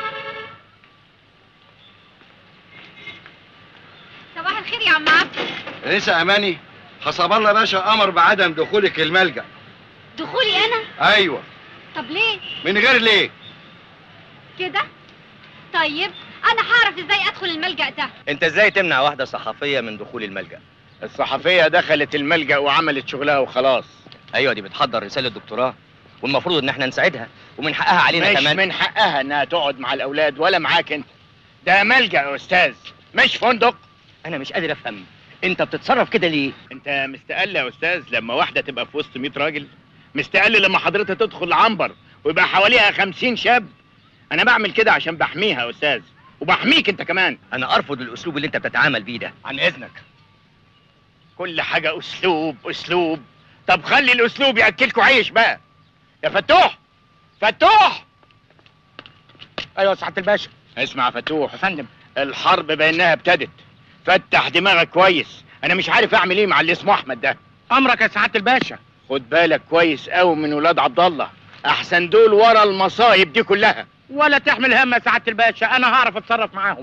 صباح الخير يا عم عبد انسة اماني حسب الله باشا امر بعدم دخولك الملجأ دخولي انا ايوه طب ليه من غير ليه كده طيب انا هعرف ازاي ادخل الملجأ ده انت ازاي تمنع واحده صحفيه من دخول الملجأ الصحفية دخلت الملجأ وعملت شغلها وخلاص ايوه دي بتحضر رساله دكتوراه والمفروض ان احنا نساعدها ومن حقها علينا مش كمان من حقها انها تقعد مع الاولاد ولا معاك انت ده ملجأ يا استاذ مش فندق انا مش قادر افهم انت بتتصرف كده ليه انت مستقل يا استاذ لما واحده تبقى في وسط 100 راجل مستقل لما حضرتها تدخل العنبر ويبقى حواليها 50 شاب انا بعمل كده عشان بحميها يا استاذ وبحميك انت كمان انا ارفض الاسلوب اللي انت بتتعامل بيه ده عن اذنك كل حاجه اسلوب اسلوب طب خلي الاسلوب ياكلكوا عيش بقى يا فتوح فتوح ايوه يا سعاده الباشا اسمع يا فتوح يا فندم الحرب بانها ابتدت فتح دماغك كويس انا مش عارف اعمل ايه مع اللي اسمه احمد ده امرك يا سعاده الباشا خد بالك كويس قوي من ولاد عبد الله احسن دول ورا المصايب دي كلها ولا تحمل هم يا سعاده الباشا انا هعرف اتصرف معاهم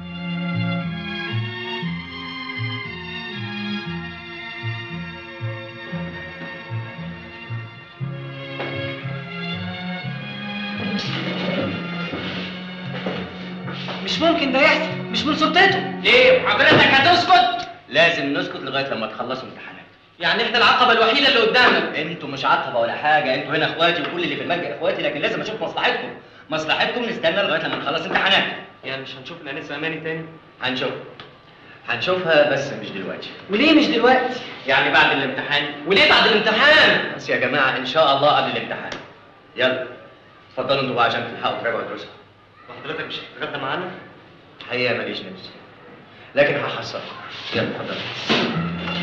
مش ممكن ده يحصل مش من سلطته ليه حضرتك هتسكت لازم نسكت لغايه لما تخلصوا امتحانات يعني احنا العقبه الوحيده اللي قدامنا انتوا مش عقبه ولا حاجه انتوا هنا اخواتي وكل اللي في الملجأ اخواتي لكن لازم اشوف مصلحتكم مصلحتكم نستنى لغايه لما نخلص امتحانات يعني مش هنشوف الانسه اماني تاني هنشوف هنشوفها بس مش دلوقتي وليه مش دلوقتي يعني بعد الامتحان وليه بعد الامتحان بس يا جماعه ان شاء الله قبل الامتحان يلا اتفضلوا انتوا بقى عشان تلحقوا تراجعوا دروسكم وحضرتك مش هتتغدى معانا الحقيقه ماليش نفس لكن هحصلكم يلا اتفضلوا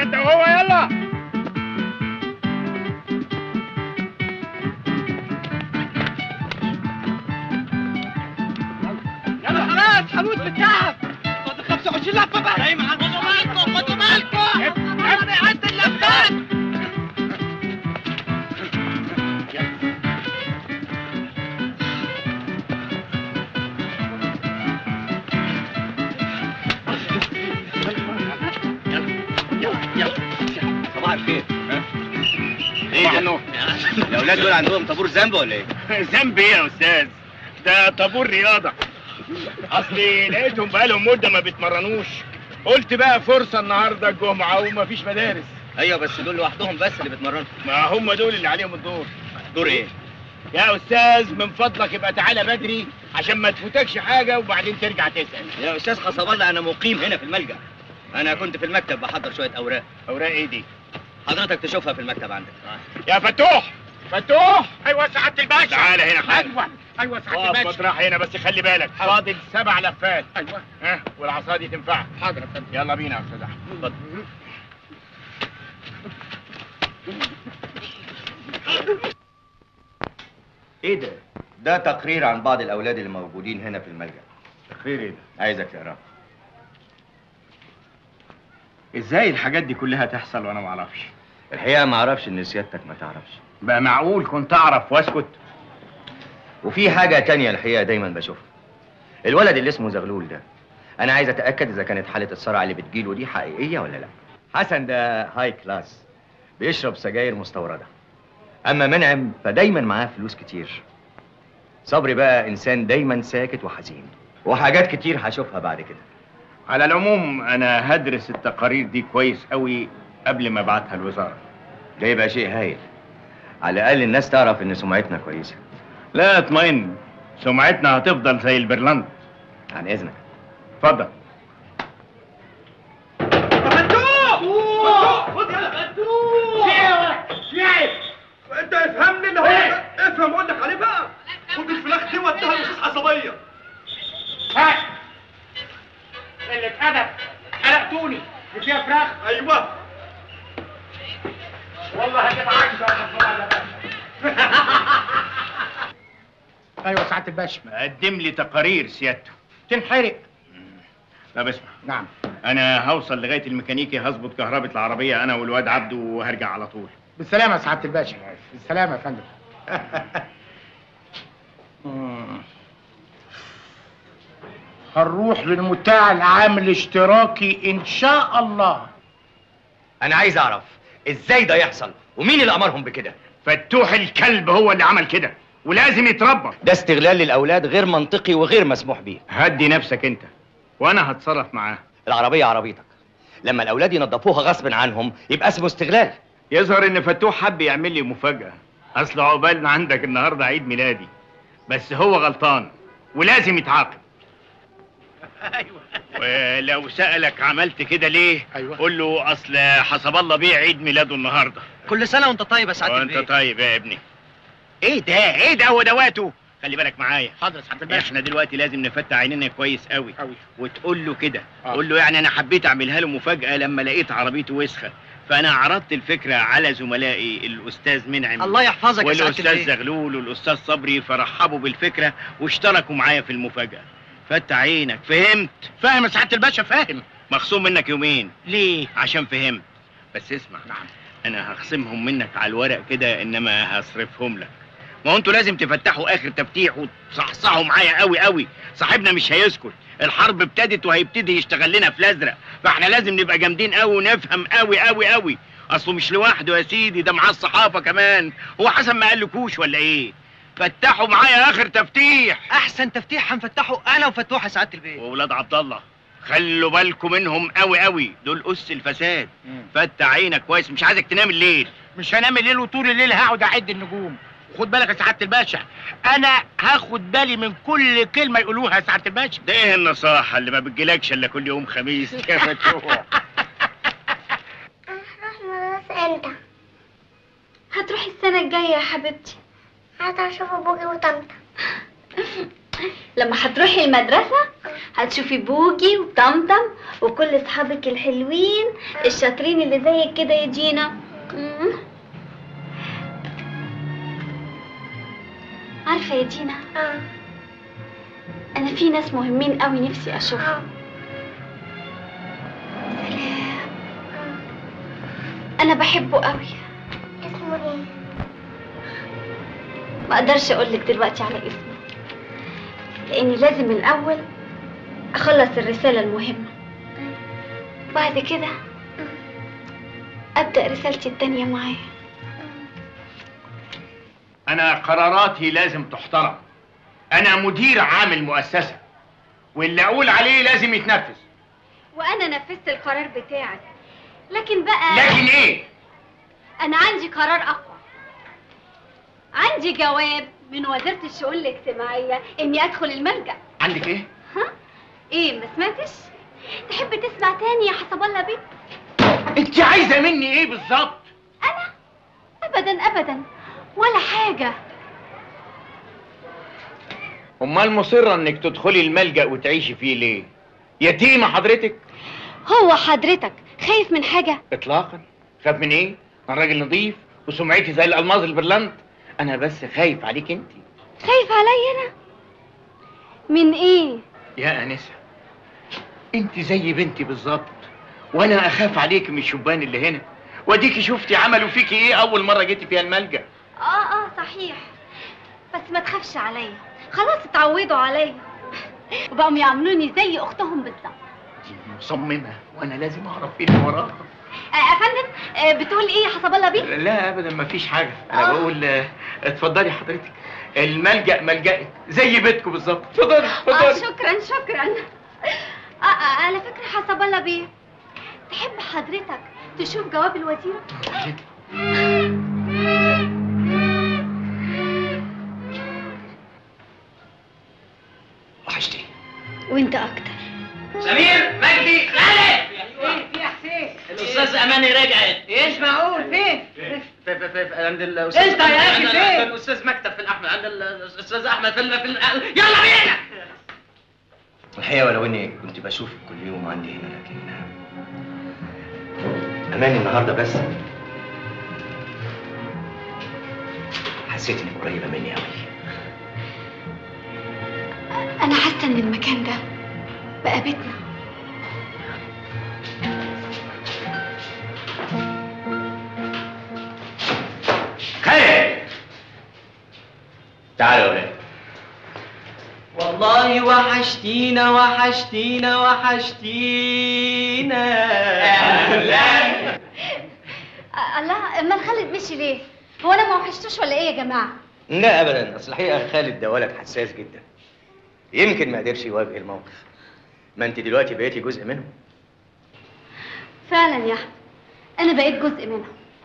انت وهو يلا يلا خلاص هموت من التعب فاضل 25 لفه بقى ايوه خدوا بالكم خدوا بالكم انا عد اللفات صباح الخير ايه ده الاولاد دول عندهم طابور ذنب ولا ايه؟ ذنب ايه يا استاذ ده طابور رياضه اصلي لقيتهم بقالهم مده ما بيتمرنوش قلت بقى فرصه النهارده الجمعه ومفيش مدارس ايوه بس دول لوحدهم بس اللي بيتمرنوا ما هم دول اللي عليهم الدور دور ايه؟ يا استاذ من فضلك يبقى تعالى بدري عشان ما تفوتكش حاجه وبعدين ترجع تسال يا استاذ حسب الله انا مقيم هنا في الملجأ انا كنت في المكتب بحضر شويه اوراق اوراق ايه دي؟ حضرتك تشوفها في المكتب عندك يا فتوح فتوح ايوه سعاده الباشا تعالى هنا حاجة. ايوه ايوه سعاده واقف الباشا مطرح هنا بس خلي بالك فاضل سبع لفات ايوه ها والعصا دي تنفعك حاضر يا فندم يلا بينا يا استاذ احمد اتفضل ايه ده؟ ده تقرير عن بعض الاولاد اللي موجودين هنا في الملجأ تقرير ايه ده؟ عايزك تقراه ازاي الحاجات دي كلها تحصل وانا ما اعرفش الحقيقه ما اعرفش ان سيادتك ما تعرفش بقى معقول كنت اعرف واسكت وفي حاجه تانية الحقيقه دايما بشوفها الولد اللي اسمه زغلول ده انا عايز اتاكد اذا كانت حاله الصرع اللي بتجيله دي حقيقيه ولا لا حسن ده هاي كلاس بيشرب سجاير مستورده اما منعم فدايما معاه فلوس كتير صبري بقى انسان دايما ساكت وحزين وحاجات كتير هشوفها بعد كده على العموم انا هدرس التقارير دي كويس قوي قبل ما ابعتها الوزاره ده يبقى شيء هايل على الاقل الناس تعرف ان سمعتنا كويسه لا اطمئن سمعتنا هتفضل زي البرلند عن اذنك اتفضل خد يلا في ايه في ايه انت افهمني اللي هو افهم اقول لك عليه بقى خد الفراخ دي وديها للاستاذ عصبيه ها قلة أدب قلقتوني اللي فيها فراخ ايوه والله هجيب عكس يا حسن الله ايوه سعاده الباشا قدم لي تقارير سيادته تنحرق طب اسمع نعم انا هوصل لغايه الميكانيكي هظبط كهربة العربيه انا والواد عبده وهرجع على طول بالسلامه يا سعاده الباشا بالسلامه يا فندم هنروح للمتاع العام الاشتراكي ان شاء الله انا عايز اعرف ازاي ده يحصل ومين اللي امرهم بكده فتوح الكلب هو اللي عمل كده ولازم يتربى ده استغلال للاولاد غير منطقي وغير مسموح بيه هدي نفسك انت وانا هتصرف معاه العربيه عربيتك لما الاولاد ينظفوها غصب عنهم يبقى اسمه استغلال يظهر ان فتوح حب يعمل لي مفاجاه اصل عقبال عندك النهارده عيد ميلادي بس هو غلطان ولازم يتعاقب ايوه ولو سألك عملت كده ليه أيوة. قول له اصل حسب الله بيه عيد ميلاده النهارده كل سنه وانت طيب يا سعاده وانت البيه طيب يا ابني ايه ده ايه ده هو دواته خلي بالك معايا حاضر يا سعاده الباشا احنا دلوقتي لازم نفتح عينينا كويس قوي قوي وتقول له كده آه. قول له يعني انا حبيت اعملها له مفاجاه لما لقيت عربيته وسخه فانا عرضت الفكره على زملائي الاستاذ منعم الله يحفظك يا سعاده والاستاذ البيه زغلول والاستاذ صبري فرحبوا بالفكره واشتركوا معايا في المفاجاه فتح عينك فهمت فاهم يا سعاده الباشا فاهم مخصوم منك يومين ليه عشان فهمت بس اسمع نعم انا هخصمهم منك على الورق كده انما هصرفهم لك ما هو انتوا لازم تفتحوا اخر تفتيح وتصحصحوا معايا قوي قوي صاحبنا مش هيسكت الحرب ابتدت وهيبتدي يشتغل لنا في الازرق فاحنا لازم نبقى جامدين قوي ونفهم قوي قوي قوي اصله مش لوحده يا سيدي ده معاه الصحافه كمان هو حسن ما قالكوش ولا ايه فتحوا معايا اخر تفتيح احسن تفتيح هنفتحه انا وفتوح يا سعاده البيه واولاد عبد الله خلوا بالكم منهم قوي قوي دول اس الفساد فتح عينك كويس مش عايزك تنام الليل مش هنام الليل وطول الليل هقعد اعد النجوم خد بالك يا سعاده الباشا انا هاخد بالي من كل كلمه يقولوها يا سعاده الباشا ده ايه النصاحه اللي ما بتجيلكش الا كل يوم خميس يا فتوح هروح المدرسة امتى؟ هتروحي السنة الجاية يا حبيبتي عايزة اشوف ابوكي وطنطا لما هتروحي المدرسة هتشوفي بوجي وطمطم وكل اصحابك الحلوين الشاطرين اللي زيك كده يا جينا مم. عارفة يا جينا أنا في ناس مهمين قوي نفسي أشوفهم سلام أنا بحبه قوي اسمه إيه؟ ما أقدرش أقولك دلوقتي على اسمه لأني لازم الأول أخلص الرسالة المهمة بعد كده أبدأ رسالتي التانية معاه انا قراراتي لازم تحترم انا مدير عام المؤسسه واللي اقول عليه لازم يتنفذ وأنا نفذت القرار بتاعك لكن بقى لكن ايه أنا عندي قرار أقوى عندي جواب من وزارة الشؤون الاجتماعية إني أدخل الملجأ عندك ايه ها؟ إيه ما سمعتش؟ تحب تسمع تاني يا حسب الله بيه؟ انت عايزه مني ايه بالظبط أبدا أبدا ولا حاجة امال مصره انك تدخلي الملجأ وتعيشي فيه ليه يتيمه حضرتك هو حضرتك خايف من حاجة؟ اطلاقا خاف من ايه انا راجل نظيف وسمعتي زي الالماظ البرلنت انا بس خايف عليك انت خايف عليا أنا؟ من إيه؟ يا انسه انت زي بنتي بالظبط وانا اخاف عليك من الشبان اللي هنا واديكي شفتي عملوا فيكي ايه اول مره جيتي فيها الملجأ آه آه صحيح بس ما تخافش عليا خلاص اتعودوا عليا وبقوا يعاملوني زي أختهم بالظبط مصممه وانا لازم اعرف ايه اللي وراها آه، يا فندم آه، بتقول إيه يا حسب الله بيه؟ لا ابدا ما فيش حاجه انا بقول آه، اتفضلي حضرتك الملجأ ملجأك زي بيتكم بالظبط اتفضلي آه اتفضلي شكرا شكرا آه آه على فكرة حسب الله بيه تحب حضرتك تشوف جواب الوزيرة؟ وحشتي وانت اكتر سمير مجدي خالد ايه في يا حسين الاستاذ اماني رجعت ايش معقول فين في في في في عند الاستاذ انت يا اخي عند فين؟ الاستاذ مكتب في الاحمد عند الاستاذ احمد في ال- في ال- يلا بينا الحقيقه ولو اني كنت بشوفك كل يوم عندي هنا لكن اماني النهارده بس حسيت انك قريبه مني قوي انا حاسة ان المكان ده بقى بيتنا خالد تعالوا يا ولاد والله وحشتينا وحشتينا وحشتينا آه، الله امال خالد مشي ليه؟ هو انا ما وحشتوش ولا ايه يا جماعة؟ لا ابدا اصل الحقيقه خالد ده ولد حساس جدا يمكن ما قدرش يواجه الموقف ما انت دلوقتي بقيتي جزء منه فعلا يا احمد انا بقيت جزء منهم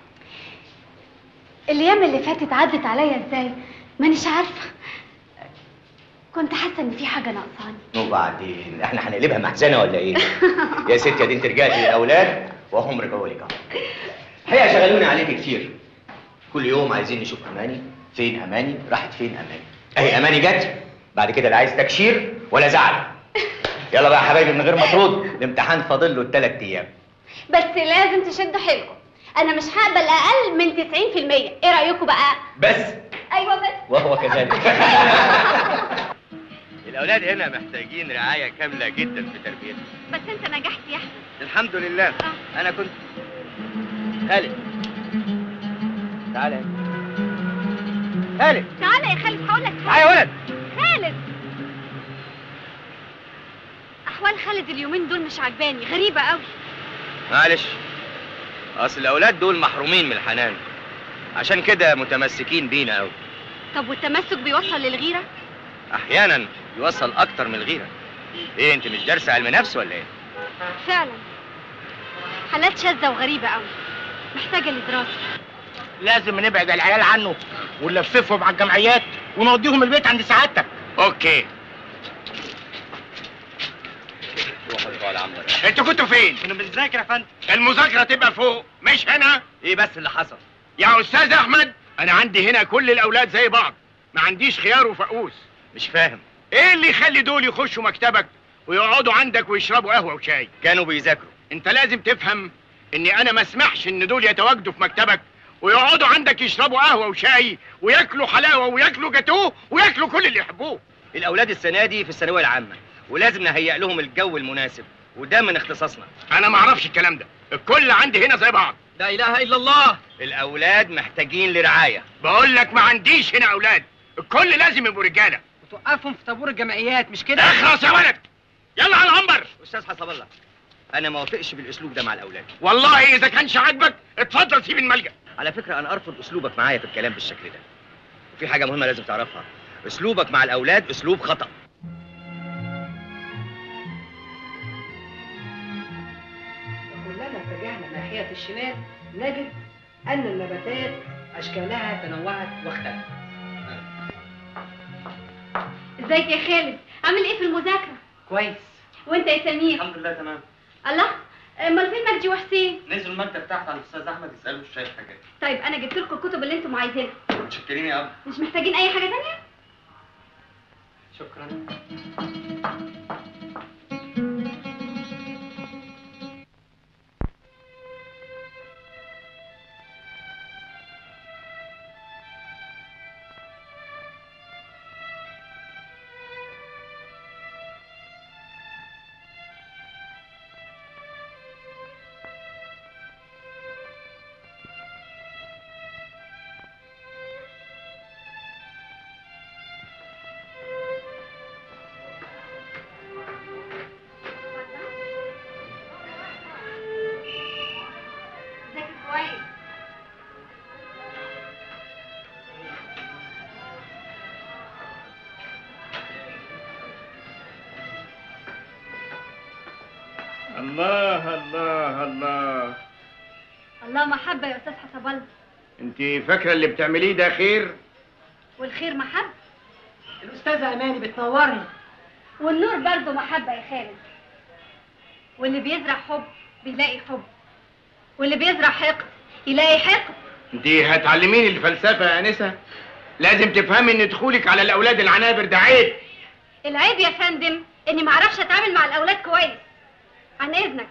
الايام اللي فاتت عدت عليا ازاي مانيش عارفه كنت حاسه ان في حاجه ناقصاني وبعدين احنا هنقلبها محزنه ولا ايه يا ستي يا دي انت رجعتي للاولاد وهم رجعوا لك اهو الحقيقه شغلوني عليك كتير كل يوم عايزين نشوف اماني فين اماني راحت فين اماني اهي اماني جت بعد كده لا عايز تكشير ولا زعل يلا بقى يا حبايبي من غير مطرود الامتحان فاضل له ثلاث ايام بس لازم تشدوا حيلكم انا مش هقبل اقل من 90% ايه رايكم بقى بس ايوه بس وهو كذلك الاولاد هنا محتاجين رعايه كامله جدا في تربيتهم بس انت نجحت يا احمد الحمد لله انا كنت خالد تعالى خالد تعالى يا خالد هقول لك تعالى يا ولد خالد احوال خالد اليومين دول مش عجباني غريبه قوي معلش اصل الاولاد دول محرومين من الحنان عشان كده متمسكين بينا قوي طب والتمسك بيوصل للغيره احيانا يوصل اكتر من الغيره ايه انت مش دارسه علم نفس ولا ايه فعلا حالات شاذه وغريبه قوي محتاجه لدراسه لازم نبعد العيال عنه ونلففهم على الجمعيات ونوديهم البيت عند سعادتك اوكي روحوا لقاء العمر انتوا كنتوا فين كنا بنذاكر يا فندم المذاكره تبقى فوق مش هنا ايه بس اللي حصل يا استاذ احمد انا عندي هنا كل الاولاد زي بعض ما عنديش خيار وفقوس مش فاهم ايه اللي يخلي دول يخشوا مكتبك ويقعدوا عندك ويشربوا قهوه وشاي كانوا بيذاكروا انت لازم تفهم اني انا ما اسمحش ان دول يتواجدوا في مكتبك ويقعدوا عندك يشربوا قهوه وشاي وياكلوا حلاوه وياكلوا جاتوه وياكلوا كل اللي يحبوه الاولاد السنه دي في الثانويه العامه ولازم نهيئ لهم الجو المناسب وده من اختصاصنا انا ما اعرفش الكلام ده الكل عندي هنا زي بعض لا اله الا الله الاولاد محتاجين لرعايه بقول لك ما عنديش هنا اولاد الكل لازم يبقوا رجاله توقفهم في طابور الجمعيات مش كده اخلص يا ولد يلا على العنبر استاذ حسب الله انا ما وافقش بالاسلوب ده مع الاولاد والله اذا كانش عاجبك اتفضل سيب الملجأ على فكره انا ارفض اسلوبك معايا في الكلام بالشكل ده وفي حاجه مهمه لازم تعرفها اسلوبك مع الاولاد اسلوب خطا كلما اتجهنا ناحية الشمال نجد أن النباتات أشكالها تنوعت واختلفت ازيك يا خالد عامل ايه في المذاكره كويس وانت يا سمير الحمد لله تمام الله امال فين مجدي وحسين نزلوا المكتب تحت على الاستاذ احمد يسالوا مش شايف حاجه طيب انا جبت لكم الكتب اللي انتم عايزينها متشكرين يا ابو مش محتاجين اي حاجه تانية شكرا ذاكر كويس الله الله الله الله محبه يا استاذ حسب الله انت فاكره اللي بتعمليه ده خير والخير محبه الأستاذة أماني بتنورني والنور برضه محبه يا خالد واللي بيزرع حب بيلاقي حب واللي بيزرع حقد يلاقي حقد انت هتعلميني الفلسفه يا انسه لازم تفهمي ان دخولك على الاولاد العنابر ده عيب العيب يا فندم اني معرفش اتعامل مع الاولاد كويس عن اذنك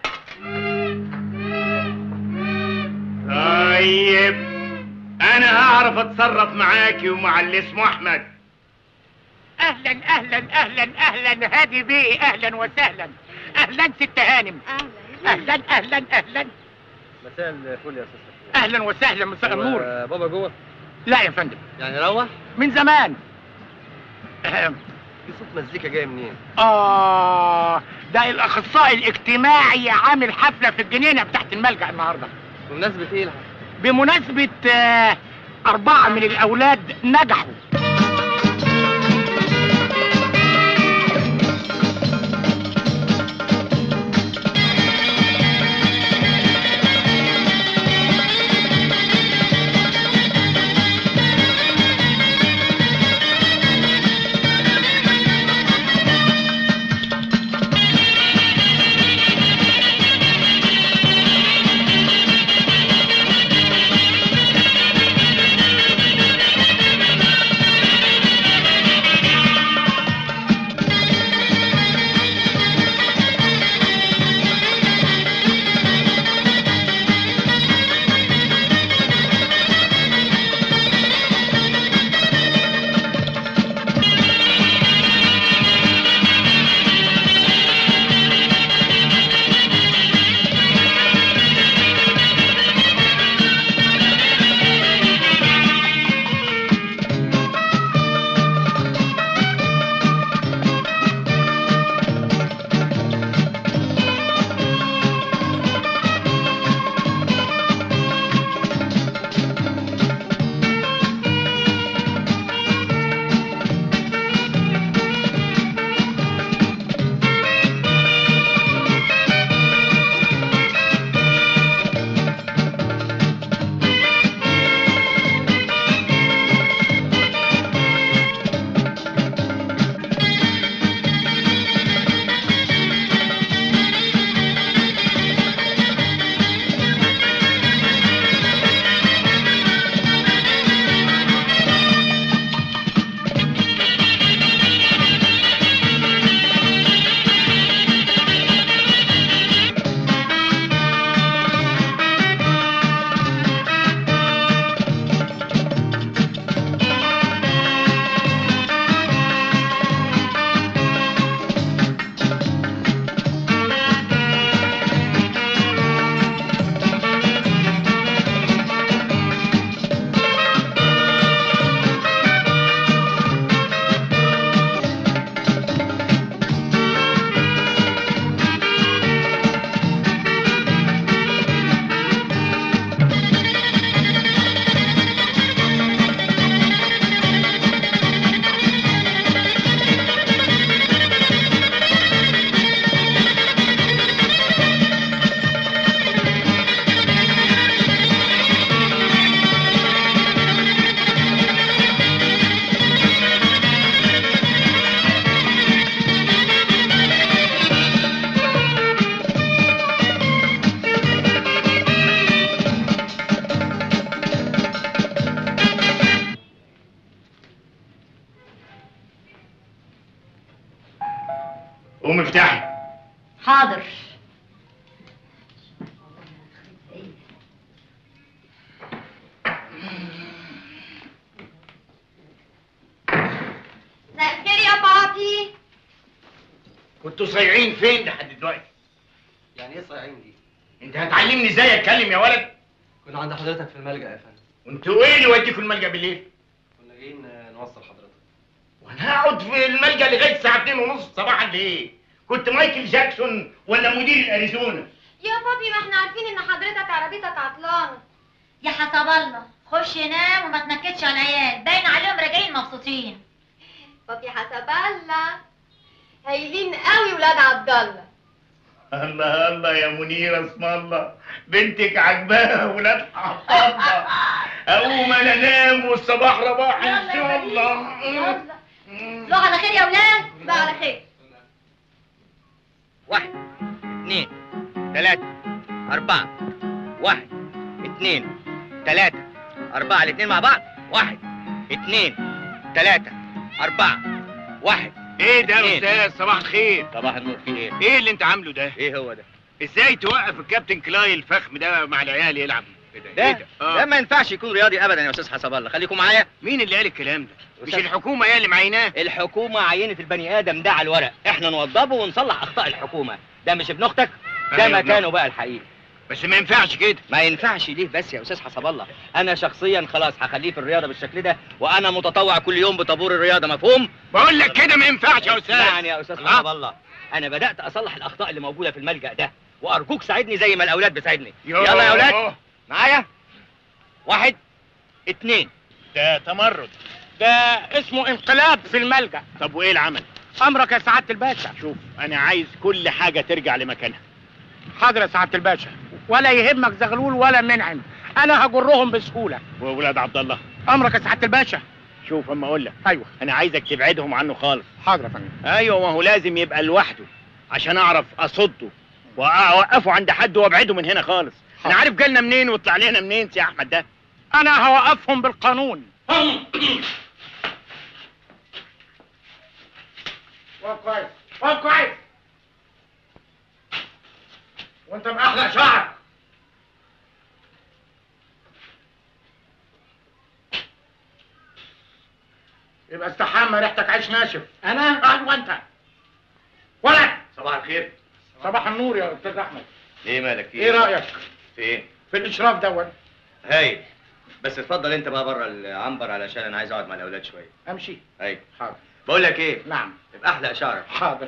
طيب انا هعرف اتصرف معاكي ومع اللي اسمه احمد اهلا اهلا اهلا اهلا هادي بيه اهلا وسهلا اهلا ست هانم اهلا اهلا اهلا مساء الفل يا استاذ اهلا وسهلا مساء النور بابا جوه لا يا فندم يعني روح من زمان أهم. في صوت مزيكا جاي منين اه ده الاخصائي الاجتماعي عامل حفله في الجنينه بتاعت الملجأ النهارده بمناسبه ايه الحفلة؟ بمناسبه آه، اربعه من الاولاد نجحوا قوم افتحي حاضر مساء الخير يا بابي كنتوا صايعين فين لحد دلوقتي يعني ايه صايعين دي؟ انت هتعلمني ازاي اتكلم يا ولد كنا عند حضرتك في الملجأ يا فندم وانتوا ايه اللي وديكوا الملجأ بالليل كنا جايين آه، نوصل حضرتك وانا هقعد في الملجأ لغايه الساعه 2 ونص صباحا ليه كنت مايكل جاكسون ولا مدير الاريزونا يا بابي ما احنا عارفين ان حضرتك عربيتك عطلانه يا حسب الله خش نام وما تنكدش على العيال باين عليهم راجعين مبسوطين بابي حسب الله هايلين قوي ولاد عبد الله الله الله يا منير اسم الله بنتك عجباها ولاد حطابها اقوم انا انام والصباح رباح ان شاء الله صباح على خير يا ولاد بقى على خير واحد اثنين ثلاثة أربعة واحد اثنين ثلاثة أربعة الاثنين مع بعض واحد اثنين ثلاثة أربعة واحد ايه ده اتنين. يا استاذ صباح الخير صباح النور في ايه؟ ايه اللي انت عامله ده ايه هو ده؟ ازاي توقف الكابتن كلاي الفخم ده مع العيال يلعب كده ده إيه آه. ده ما ينفعش يكون رياضي ابدا يا استاذ حسب الله خليكم معايا مين اللي قال الكلام ده مش أستاذ- الحكومه هي اللي معيناه الحكومه عينت البني ادم ده على الورق احنا نوضبه ونصلح اخطاء الحكومه ده مش ابن اختك ده أيوة، مكانه ابن بقى الحقيقي بس ما ينفعش كده ما ينفعش ليه بس يا استاذ حسب الله انا شخصيا خلاص هخليه في الرياضه بالشكل ده وانا متطوع كل يوم بطابور الرياضه مفهوم بقول لك كده ما ينفعش يا استاذ يعني يا استاذ حسب الله انا بدات اصلح الاخطاء اللي موجوده في الملجا ده وارجوك ساعدني زي ما الاولاد بتساعدني يوه. يلا يا اولاد معايا واحد اتنين ده تمرد ده اسمه انقلاب في الملجأ طب وايه العمل امرك يا سعاده الباشا شوف انا عايز كل حاجه ترجع لمكانها حاضر يا سعاده الباشا ولا يهمك زغلول ولا منعم انا هجرهم بسهوله واولاد عبد الله امرك يا سعاده الباشا شوف اما اقول لك ايوه انا عايزك تبعدهم عنه خالص حاضر يا فندم ايوه ما هو لازم يبقى لوحده عشان اعرف اصده واوقفه عند حد وابعده من هنا خالص انا عارف جالنا منين وطلع لنا منين سي احمد ده انا هوقفهم بالقانون واقف كويس واقف كويس وانت باحلى شعر يبقى استحمى ريحتك عيش ناشف انا ايوه انت ولد صباح الخير صباح النور يا استاذ احمد ايه مالك في ايه رايك في ايه في الاشراف دون هايل بس اتفضل انت بقى بره العنبر علشان انا عايز اقعد مع الاولاد شويه امشي ايوه حاضر بقول لك ايه نعم يبقى احلق شعرك حاضر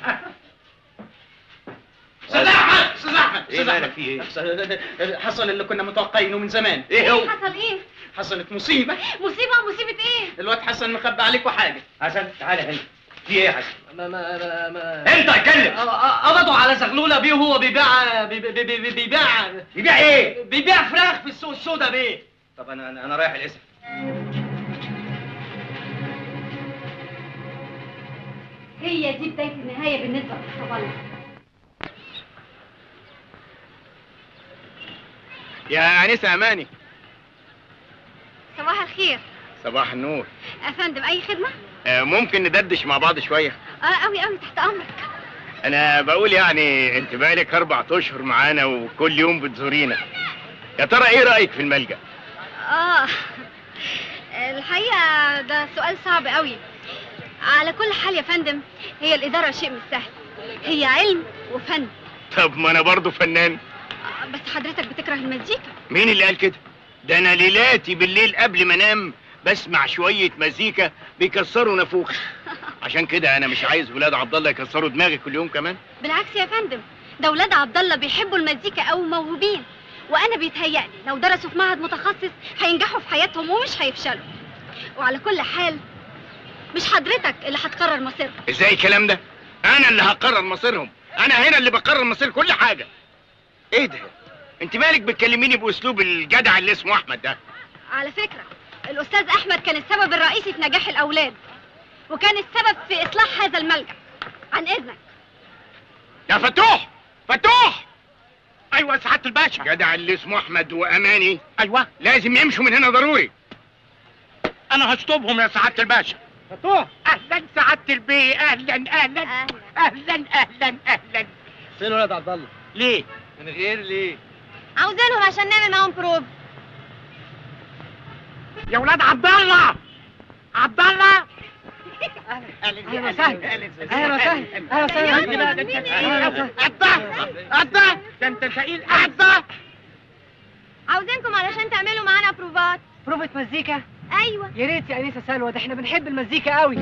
استاذ احمد استاذ احمد ايه استاذ مالك في احمد ايه حصل اللي كنا متوقعينه من زمان ايه هو حصل ايه حصلت مصيبه مصيبه مصيبه ايه الواد حسن مخبي عليكم حاجه حسن تعالى هنا في ايه يا حسن ما ما ما, ما انت اتكلم قبضوا على زغلوله بيه وهو بيبيع بي- بي- بي- بي- بيبيع يبيع ايه بيبيع فراخ في السوق السوداء بيه طب انا انا, أنا رايح الاسم هي دي بدايه النهايه بالنسبه لحسب الله يا انسه اماني صباح الخير صباح النور افندم اي خدمه آه ممكن ندردش مع بعض شويه اه قوي قوي تحت امرك انا بقول يعني انت بقالك اربع اشهر معانا وكل يوم بتزورينا يا ترى ايه رايك في الملجأ اه الحقيقه ده سؤال صعب قوي على كل حال يا فندم هي الاداره شيء مش سهل هي علم وفن طب ما انا برضو فنان آه، بس حضرتك بتكره المزيكا مين اللي قال كده ده انا ليلاتي بالليل قبل ما انام بسمع شويه مزيكا بيكسروا نافوخي عشان كده انا مش عايز ولاد عبد الله يكسروا دماغي كل يوم كمان بالعكس يا فندم ده ولاد عبد الله بيحبوا المزيكا او موهوبين وانا بيتهيألي لو درسوا في معهد متخصص هينجحوا في حياتهم ومش هيفشلوا وعلى كل حال مش حضرتك اللي هتقرر مصيرهم ازاي الكلام ده انا اللي هقرر مصيرهم انا هنا اللي بقرر مصير كل حاجه ايه ده انت مالك بتكلميني باسلوب الجدع اللي اسمه احمد ده على فكرة الأستاذ أحمد كان السبب الرئيسي في نجاح الأولاد وكان السبب في إصلاح هذا الملجأ عن إذنك يا فتوح فتوح ايوه يا سعاده الباشا جدع اللي اسمه احمد واماني ايوه لازم يمشوا من هنا ضروري انا هشطبهم يا سعاده الباشا فتوح اهلا سعاده البيه اهلا اهلا اهلا اهلا اهلا فين ولاد عبد الله؟ ليه؟ من غير ليه؟ عاوزينهم عشان نعمل معاهم بروف يا ولاد عبد الله عبد الله اهلا وسهلا اهلا وسهلا اهلا وسهلا قطع ده انت ثقيل قطع عاوزينكم علشان تعملوا معانا بروفات بروفة مزيكا ايوه يا ريت يا انسه سلوى ده احنا بنحب المزيكا قوي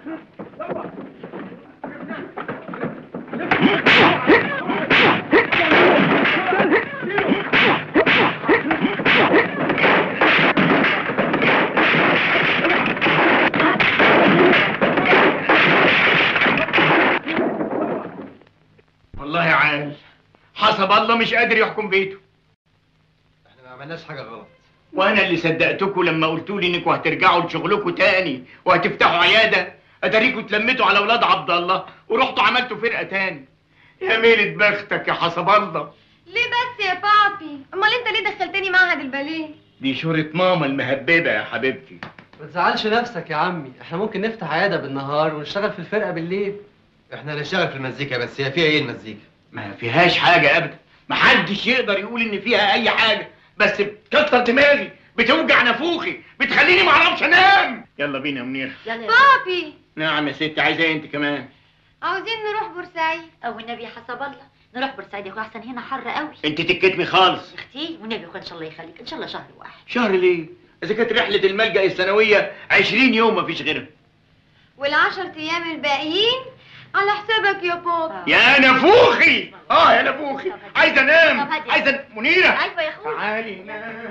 والله عال حسب الله مش قادر يحكم بيته احنا ما عملناش حاجه غلط وانا اللي صدقتكم لما قلتوا لي انكم هترجعوا لشغلكم تاني وهتفتحوا عياده اتاريكوا اتلميتوا على اولاد عبد الله ورحتوا عملتوا فرقه تاني يا ميلة بختك يا حسب الله ليه بس يا بابي امال انت ليه دخلتني معهد الباليه دي شورة ماما المهببة يا حبيبتي ما تزعلش نفسك يا عمي احنا ممكن نفتح عياده بالنهار ونشتغل في الفرقه بالليل احنا هنشتغل في المزيكا بس هي فيها ايه المزيكا ما فيهاش حاجة أبدا محدش يقدر يقول إن فيها أي حاجة بس بتكسر دماغي بتوجع نافوخي بتخليني معرفش أنام يلا بينا يا منير بابي نعم يا ستي عايزة إيه أنت كمان عاوزين نروح بورسعيد او النبي يا حسب الله نروح بورسعيد يا اخويا احسن هنا حر قوي أنت تكتمي خالص اختي والنبي يا اخويا ان شاء الله يخليك ان شاء الله شهر واحد شهر ليه؟ إذا كانت رحلة الملجأ السنوية 20 يوم مفيش غيرها والعشر ايام الباقيين على حسابك يا بابا يا نافوخي اه يا نافوخي عايزة أنام عايزة منيرة ايوه يا اخويا تعالي نام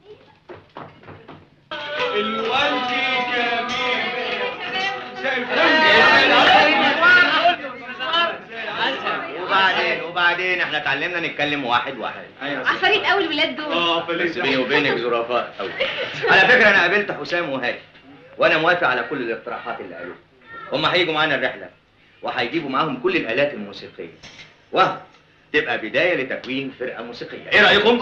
الوالد وبعدين وبعدين احنا اتعلمنا نتكلم واحد واحد عفاريت قوي الولاد دول بس بيني وبينك ظرفاء قوي على فكره انا قابلت حسام وهادي وانا موافق على كل الاقتراحات اللي قالوها هم هيجوا معانا الرحله وهيجيبوا معاهم كل الالات الموسيقيه وهو تبقى بدايه لتكوين فرقه موسيقيه ايه رايكم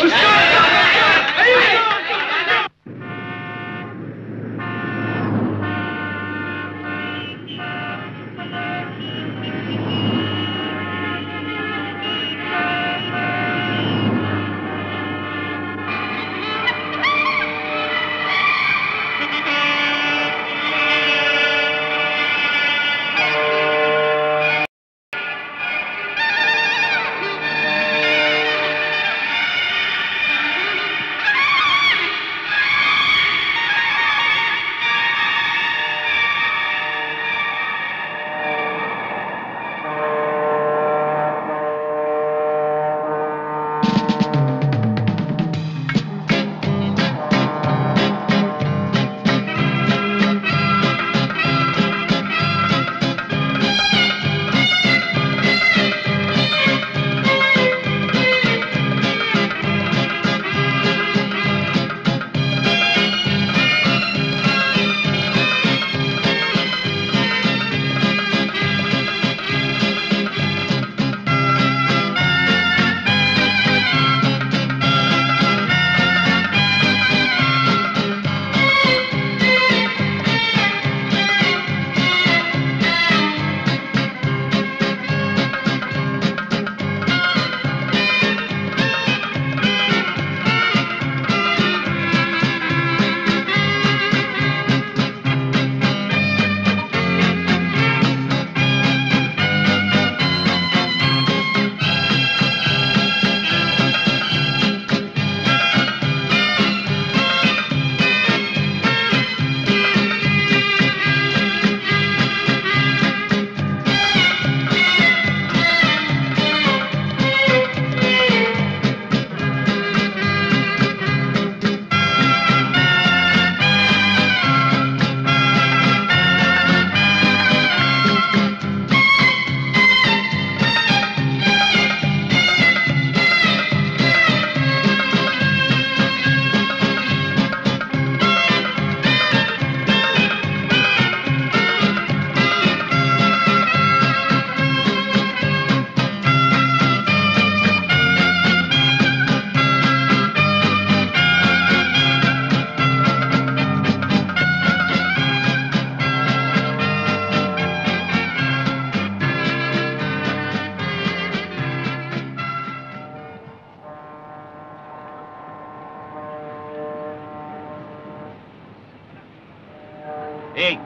ايه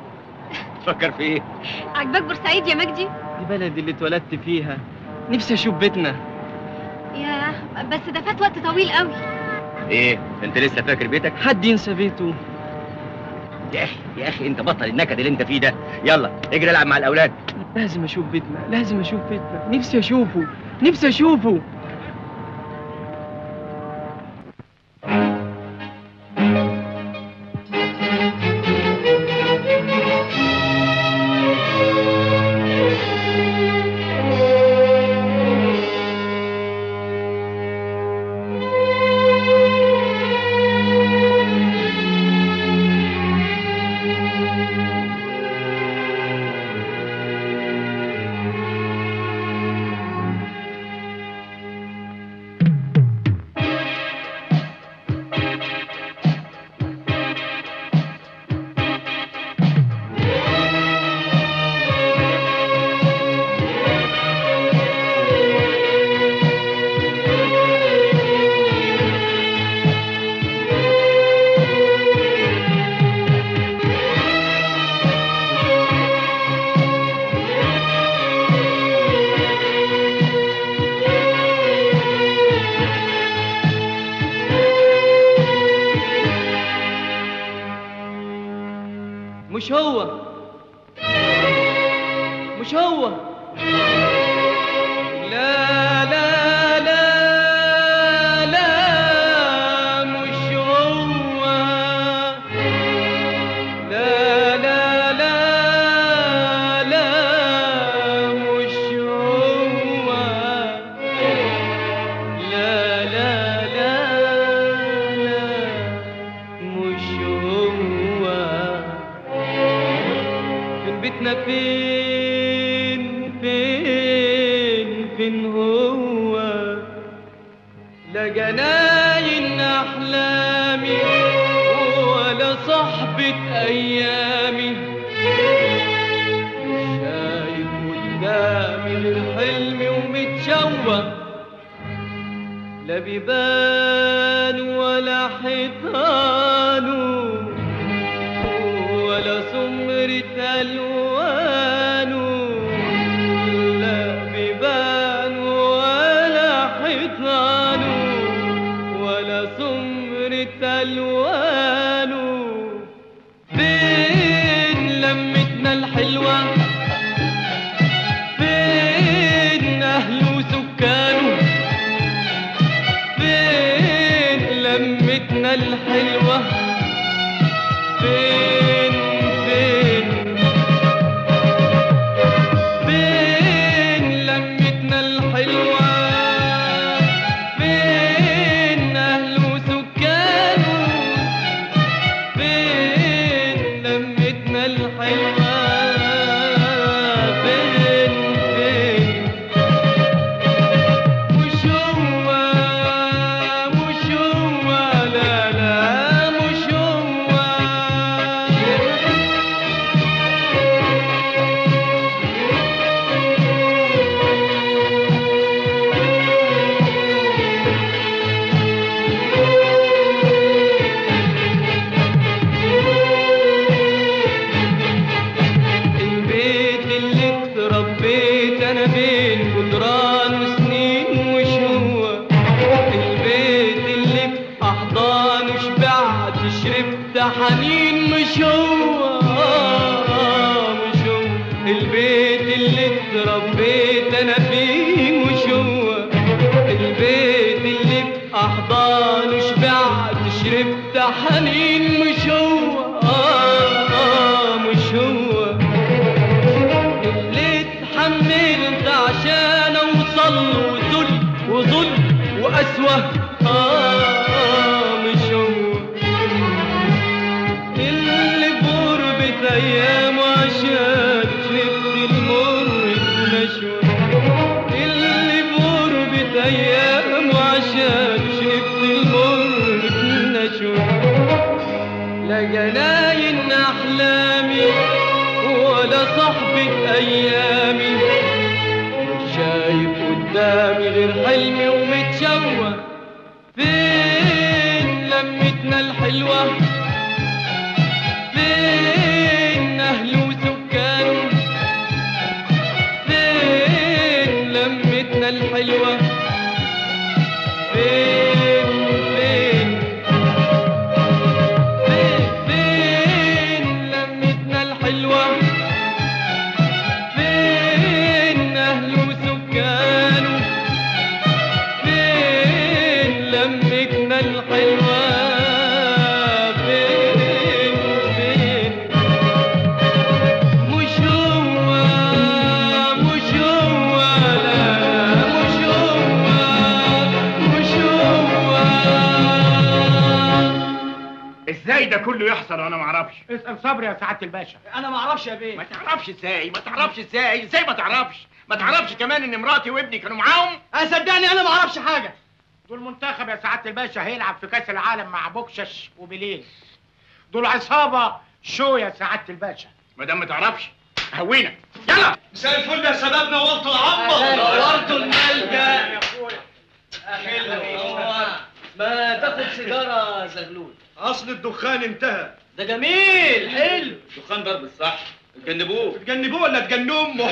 فكر في ايه عجبك بورسعيد يا مجدي دي بلدي اللي اتولدت فيها نفسي اشوف بيتنا ياه بس ده فات وقت طويل قوي ايه انت لسه فاكر بيتك حد ينسى بيته يا اخي يا اخي انت بطل النكد اللي انت فيه ده يلا اجري العب مع الاولاد لازم اشوف بيتنا لازم اشوف بيتنا نفسي اشوفه نفسي اشوفه مش هو مش هو لا لا لا لا مش هو لا لا لا لا مش هو لا لا لا لا مش هو فين بيتنا فين فين فين هو لا جناين احلامي ولا صحبة ايامي شايف قدامي غير حلمي ومتشوق لا بيبان ولا حيطان ولا سمرة ألوان لا بيبان ولا حيطان ولا سمرة ألوان فين لمتنا الحلوة فين أهله وسكانه فين لمتنا الحلوة فين فين فين لمتنا الحلوة فين أهله وسكانه فين لمتنا الحلوة فين فين مش هو مش هو لا لا مش هو البيت اللي اتربيت انا بين جدران وسنين وش هو البيت اللي في احضان شبعت شربت حنين مش هو آه، مش هو البيت اللي اتربيت انا فيه مش هو البيت اللي في احضان شبعت شربت حنين مش هو آه، آه، مش هو اللي اتحملت عشان اوصل له وذل وظل واسوأ آه مش هو اللي بغربة ايامه عشان شربت المر النشوة اللي بغربة ايامه عشان شربت المر النشوة لا جناين احلامي ولا صحبة ايامي شايف قدامي غير حلمي ومتشوق فين لمتنا الحلوة فين أهله وسكانه فين لمتنا الحلوة فين فين فين فين ده كله يحصل وانا ما اعرفش اسال صبري يا سعاده الباشا انا ما اعرفش يا بيه ما تعرفش ازاي ما تعرفش ازاي ازاي ما تعرفش ما تعرفش كمان ان مراتي وابني كانوا معاهم انا صدقني انا ما اعرفش حاجه دول منتخب يا سعاده الباشا هيلعب في كاس العالم مع بوكشش وبليل دول عصابه شو يا سعاده الباشا ما دام ما تعرفش هوينا يلا مساء الفل يا شبابنا ورطوا العمر ورطوا الملجأ ما تاخد سيجاره يا زغلول اصل الدخان انتهى ده جميل حلو دخان ضرب الصح اتجنبوه تجنبوه ولا تجنوا امه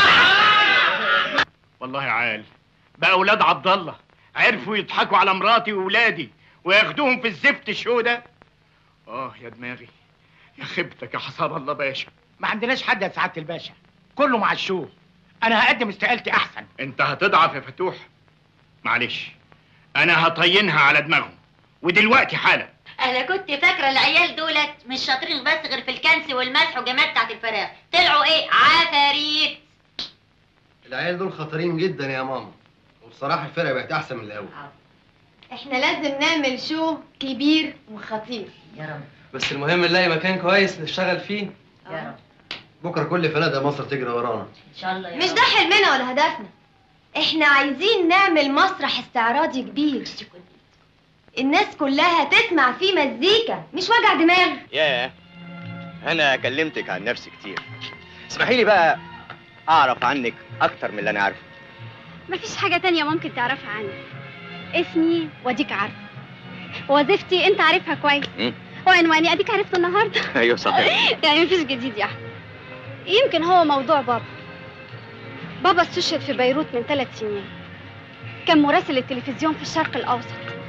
والله عال بقى اولاد عبد الله عرفوا يضحكوا على مراتي واولادي وياخدوهم في الزفت الشو ده اه يا دماغي يا خيبتك يا حساب الله باشا ما عندناش حد يا سعاده الباشا كله مع الشو انا هقدم استقالتي احسن انت هتضعف يا فتوح معلش انا هطينها على دماغهم ودلوقتي حالا انا كنت فاكره العيال دولت مش شاطرين بس غير في الكنس والمسح والجمال بتاعت الفراخ طلعوا ايه عفاريت العيال دول خطرين جدا يا ماما وبصراحه الفرقه بقت احسن من الاول احنا لازم نعمل شو كبير وخطير يا رب بس المهم نلاقي مكان كويس نشتغل فيه يا رب بكره كل فنادق مصر تجري ورانا ان شاء الله يا مش رب. ده حلمنا ولا هدفنا احنا عايزين نعمل مسرح استعراضي كبير الناس كلها تسمع فيه مزيكا مش وجع دماغ ياه انا كلمتك عن نفسي كتير اسمحي لي بقى اعرف عنك اكتر من اللي انا عارفه مفيش حاجة تانية ممكن تعرفها عني اسمي واديك عارفة وظيفتي انت عارفها كويس مم. وعنواني اديك عرفته النهارده ايوه صحيح يعني مفيش جديد يا احمد يمكن هو موضوع بابا بابا استشهد في بيروت من ثلاث سنين كان مراسل التلفزيون في الشرق الاوسط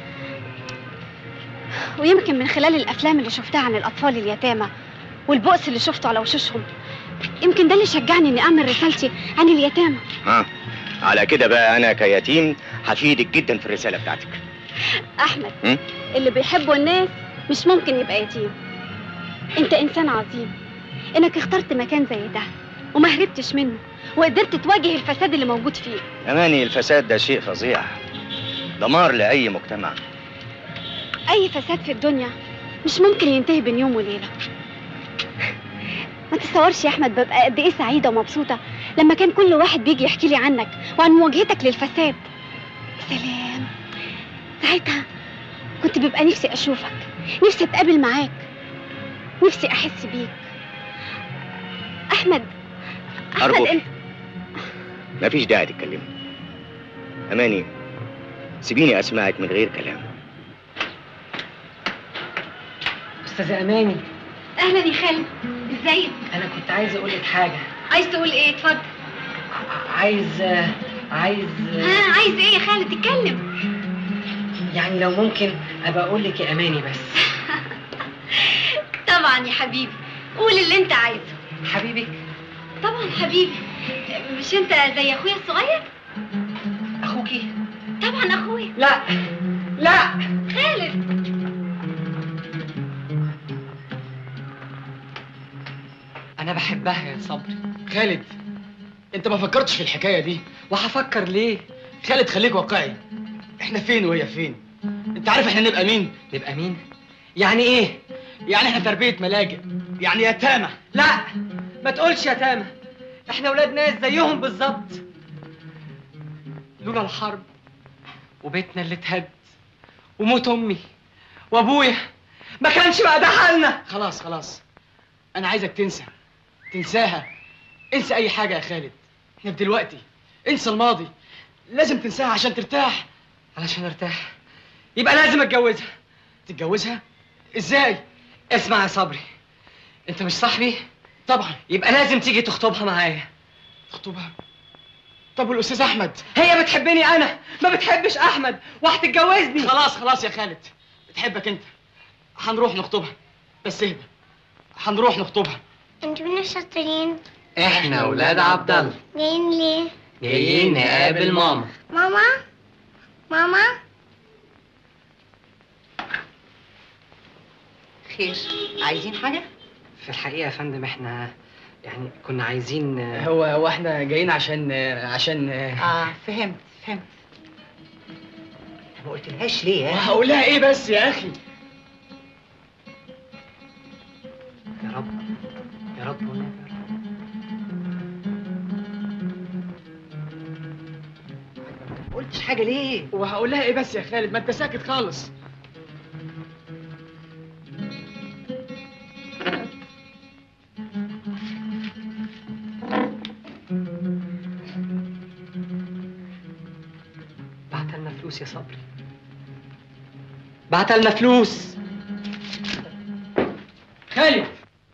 ويمكن من خلال الافلام اللي شفتها عن الاطفال اليتامى والبؤس اللي شفته على وشوشهم يمكن ده اللي شجعني اني اعمل رسالتي عن اليتامى ها على كده بقى انا كيتيم هفيدك جدا في الرساله بتاعتك احمد مم؟ اللي بيحبوا الناس مش ممكن يبقى يتيم انت انسان عظيم انك اخترت مكان زي ده وما هربتش منه وقدرت تواجه الفساد اللي موجود فيه اماني الفساد ده شيء فظيع دمار لاي مجتمع اي فساد في الدنيا مش ممكن ينتهي بين يوم وليله ما تتصورش يا احمد ببقى قد ايه سعيده ومبسوطه لما كان كل واحد بيجي يحكي لي عنك وعن مواجهتك للفساد سلام ساعتها كنت بيبقى نفسي اشوفك نفسي اتقابل معاك نفسي احس بيك احمد احمد أرجوك. انت مفيش داعي تتكلمي اماني سيبيني اسمعك من غير كلام استاذة اماني اهلا يا خالد ازيك انا كنت عايز اقول لك حاجه عايز تقول ايه اتفضل عايز عايز ها عايز ايه يا خالد اتكلم يعني لو ممكن ابقى اقول لك يا اماني بس طبعا يا حبيبي قول اللي انت عايزه حبيبك طبعا حبيبي مش انت زي اخويا الصغير اخوكي طبعا اخويا لا لا خالد انا بحبها يا صبري خالد انت ما فكرتش في الحكايه دي وهفكر ليه خالد خليك واقعي احنا فين وهي فين انت عارف احنا نبقى مين نبقى مين يعني ايه يعني احنا تربيه ملاجئ يعني يتامى لا ما تقولش يتامى احنا ولاد ناس زيهم بالظبط لولا الحرب وبيتنا اللي اتهد وموت امي وابويا ما كانش بقى ده حالنا خلاص خلاص انا عايزك تنسى تنساها انسى اي حاجه يا خالد احنا في دلوقتي انسى الماضي لازم تنساها عشان ترتاح علشان ارتاح يبقى لازم اتجوزها تتجوزها ازاي اسمع يا صبري انت مش صاحبي طبعا يبقى لازم تيجي تخطبها معايا تخطبها طب والاستاذ احمد هي بتحبني انا ما بتحبش احمد وهتتجوزني خلاص خلاص يا خالد بتحبك انت هنروح نخطبها بس اهدى هنروح نخطبها انتوا مين الشاطرين؟ احنا ولاد عبد الله جايين ليه؟ جايين نقابل ماما ماما؟ ماما؟ خير عايزين حاجة؟ في الحقيقه يا فندم احنا يعني كنا عايزين هو هو احنا جايين عشان عشان اه فهمت فهمت ما قلتلهاش ليه يا هقول لها ايه بس يا اخي رب والنبي ما قلتش حاجه ليه وهقول لها ايه بس يا خالد ما انت ساكت خالص بعت لنا فلوس يا صبري بعت لنا فلوس خالد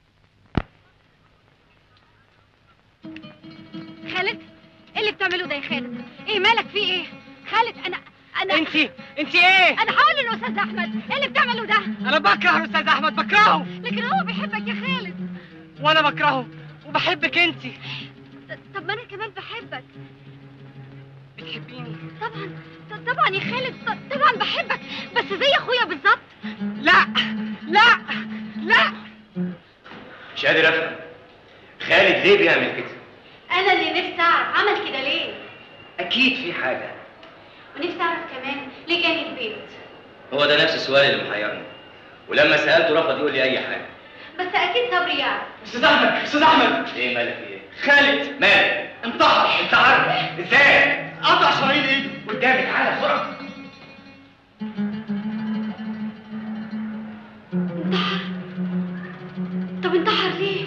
خالد ايه اللي بتعمله ده يا خالد ايه مالك في ايه خالد انا انا انت انت ايه انا هقول للاستاذ احمد ايه اللي بتعمله ده انا بكره الاستاذ احمد بكرهه لكن هو بيحبك يا خالد وانا بكرهه وبحبك انت طب ما انا كمان بحبك بتحبيني طبعا ط- طبعا يا خالد ط- طبعا بحبك بس زي اخويا بالظبط لا لا لا مش قادر افهم خالد ليه بيعمل كده انا اللي نفسي اعرف عمل كده ليه اكيد في حاجه ونفسي اعرف كمان ليه جاني البيت هو ده نفس السؤال اللي محيرني ولما سالته رفض يقول لي اي حاجه بس اكيد صبري يعرف استاذ احمد استاذ احمد ايه مالك في ايه خالد مالك انتحر انتحر ازاي قطع شرايين ايده قدامي تعالى بسرعه طب انتحر ليه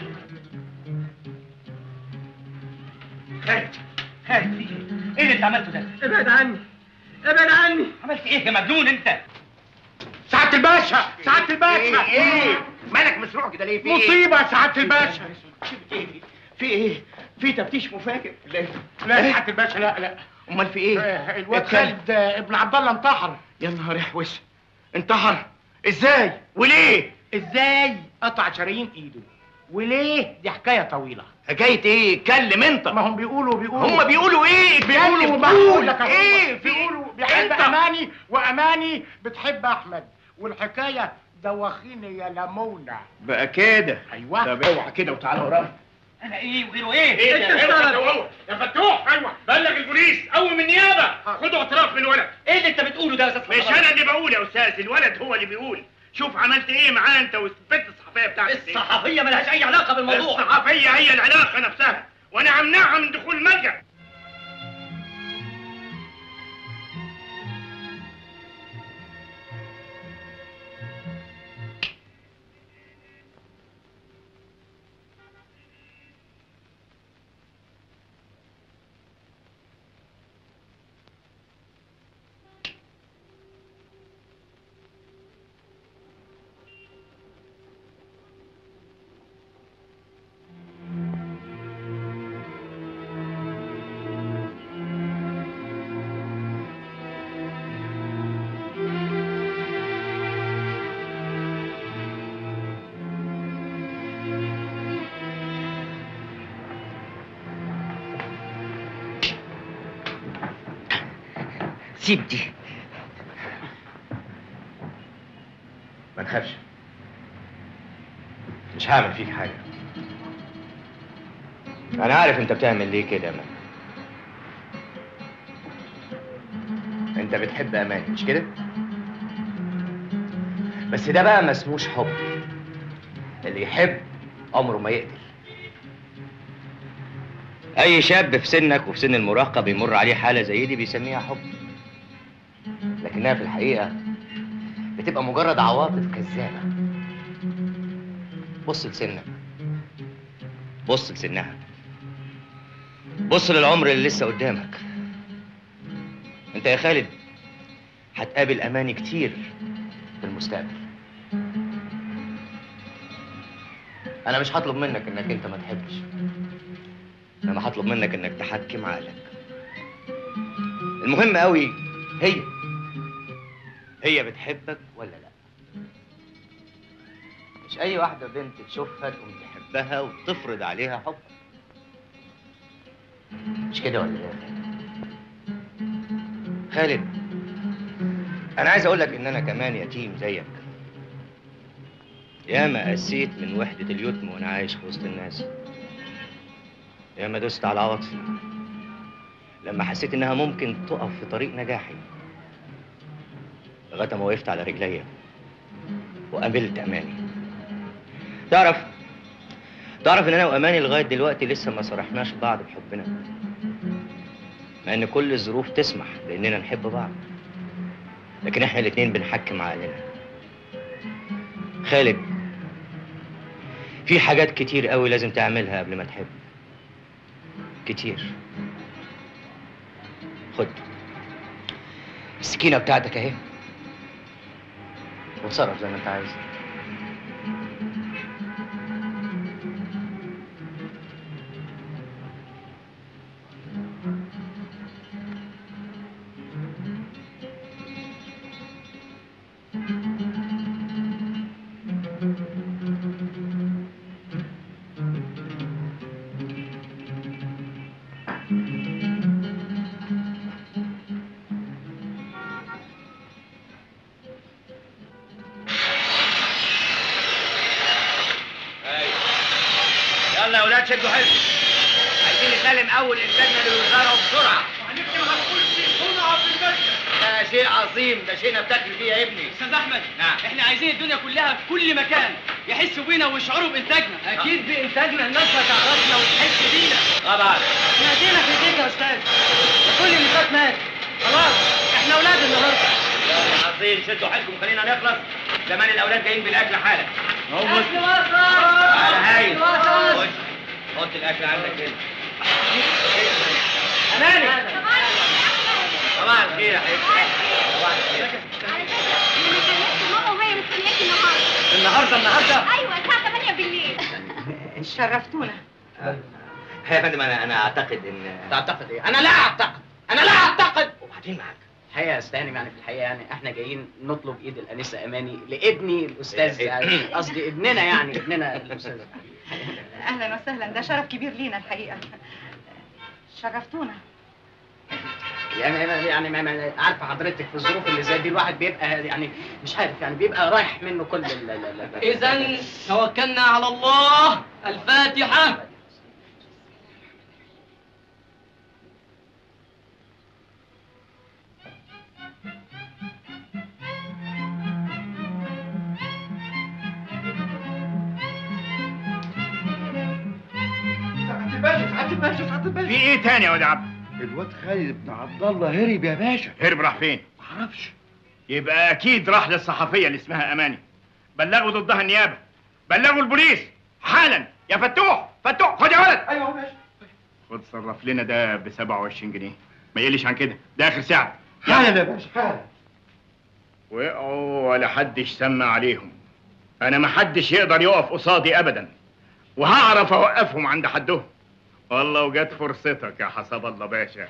خالد خالد في ايه؟ ايه اللي انت عملته ده؟ ابعد عني ابعد عني عملت ايه يا مجنون انت؟ سعادة الباشا سعادة الباشا ايه ايه مالك مسروع كده ليه في ايه مصيبة سعادة الباشا في ايه؟ في تفتيش مفاجئ لا لا يا سعادة الباشا لا لا امال في ايه الواد اتكلم. خالد آه، ابن عبد الله انتحر يا نهار احوس انتحر ازاي وليه ازاي قطع شرايين ايده وليه دي حكايه طويله حكايه ايه اتكلم انت ما هم بيقولوا بيقولوا هم بيقولوا ايه بيقولوا اتكلم، بقول قول. لك أهو. ايه في بيقولوا بيحب انت. اماني واماني بتحب احمد والحكايه دوخيني يا لمونه بقى كده ايوه طب اوعى كده وتعالى ورايا انا ايه وغيره ايه ايه ده؟ انت إيه اشتغل. ده؟ يا فتوح ايوه بلغ البوليس قوم النيابه خدوا اعتراف من الولد ايه اللي انت بتقوله ده يا استاذ مش انا اللي بقول يا استاذ الولد هو اللي بيقول شوف عملت ايه معاه انت والبنت الصحفيه بتاعتك الصحفيه ملهاش اي علاقه بالموضوع الصحفيه هي العلاقه نفسها وانا همنعها من دخول الملجأ سيب دي ما تخافش مش هعمل فيك حاجة أنا عارف أنت بتعمل ليه كده يا مان أنت بتحب أمان مش كده؟ بس ده بقى ما اسموش حب اللي يحب عمره ما يقتل أي شاب في سنك وفي سن المراهقة بيمر عليه حالة زي دي بيسميها حب لكنها في الحقيقة بتبقى مجرد عواطف كذابة بص لسنك بص لسنها بص للعمر اللي لسه قدامك انت يا خالد هتقابل اماني كتير في المستقبل انا مش هطلب منك انك انت ما تحبش انا هطلب منك انك تحكم عقلك المهم قوي هي هي بتحبك ولا لا مش اي واحده بنت تشوفها تقوم تحبها وتفرض عليها حب مش كده ولا ايه يا خالد خالد انا عايز اقول لك ان انا كمان يتيم زيك ياما قسيت من وحدة اليتم وانا عايش في وسط الناس ياما دست على عواطفي لما حسيت انها ممكن تقف في طريق نجاحي لغايه ما وقفت على رجليا وقابلت اماني تعرف تعرف ان انا واماني لغايه دلوقتي لسه ما صرحناش بعض بحبنا مع ان كل الظروف تسمح باننا نحب بعض لكن احنا الاتنين بنحكم عقلنا خالد في حاجات كتير قوي لازم تعملها قبل ما تحب كتير خد السكينة بتاعتك اهي وتصرف زي ما انت عايز يلا يا ولاد شدوا حيلكم عايزين نسلم اول انتاجنا للوزاره وبسرعه هنكتب هتقول صنع في المركز ده شيء عظيم ده شيء نفتخر فيه يا ابني استاذ احمد نعم احنا عايزين الدنيا كلها في كل مكان يحسوا بينا ويشعروا بانتاجنا أكيد بانتاجنا الناس هتعرفنا وتحس بينا طبعا احنا هدينا في ايديك يا استاذ وكل اللي فات مات خلاص احنا اولاد النهارده يا عظيم شدوا حيلكم خلينا نخلص زمان الاولاد جايين بالاكل حالا اكل وصل تعالى هاي أكل وصل خش حط الاكل عندك هنا اماني طبعا الخير يا حبيبي طبعا الخير ماما وهي مستنياك النهارده النهارده النهارده ايوه الساعه 8 بالليل شرفتونا يا فندم انا انا اعتقد ان تعتقد ايه؟ انا لا اعتقد انا لا اعتقد وبعدين معاك الحقيقه يا استاذ يعني في الحقيقه يعني احنا جايين نطلب ايد الانسه اماني لابني الاستاذ يعني قصدي ابننا يعني ابننا الاستاذ اهلا وسهلا ده شرف كبير لينا الحقيقه شرفتونا يعني يعني ما- ما- عارفه حضرتك في الظروف اللي زي دي الواحد بيبقى يعني مش عارف يعني بيبقى رايح منه كل ال- ال- ال- اذا توكلنا على الله الفاتحه سعادة الباشا سعادة الباشا سعادة الباشا في ايه تاني يا واد عبد الواد خالد بن عبد الله هرب يا باشا هرب راح فين معرفش يبقى اكيد راح للصحفيه اللي اسمها اماني بلغوا ضدها النيابه بلغوا البوليس حالا يا فتوح فتوح خد يا ولد ايوه يا باشا خد صرف لنا ده ب 27 جنيه ما يقلش عن كده ده اخر ساعه حالا يا باشا حالا وقعوا ولا حدش سمع عليهم انا ما حدش يقدر يقف قصادي ابدا وهعرف اوقفهم عند حدهم والله وجت فرصتك يا حسب الله باشا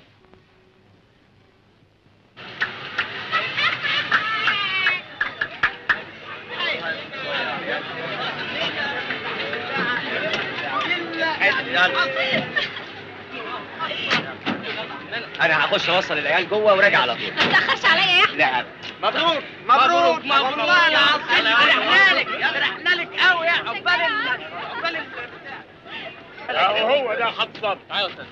انا هخش اوصل العيال جوه وراجع على طول ما تاخرش عليا يا احمد لا مبروك مبروك مبروك والله العظيم فرحنا لك فرحنا لك قوي يا عقبال ال- عقبال ال- هو ده حصل تعالى يا استاذ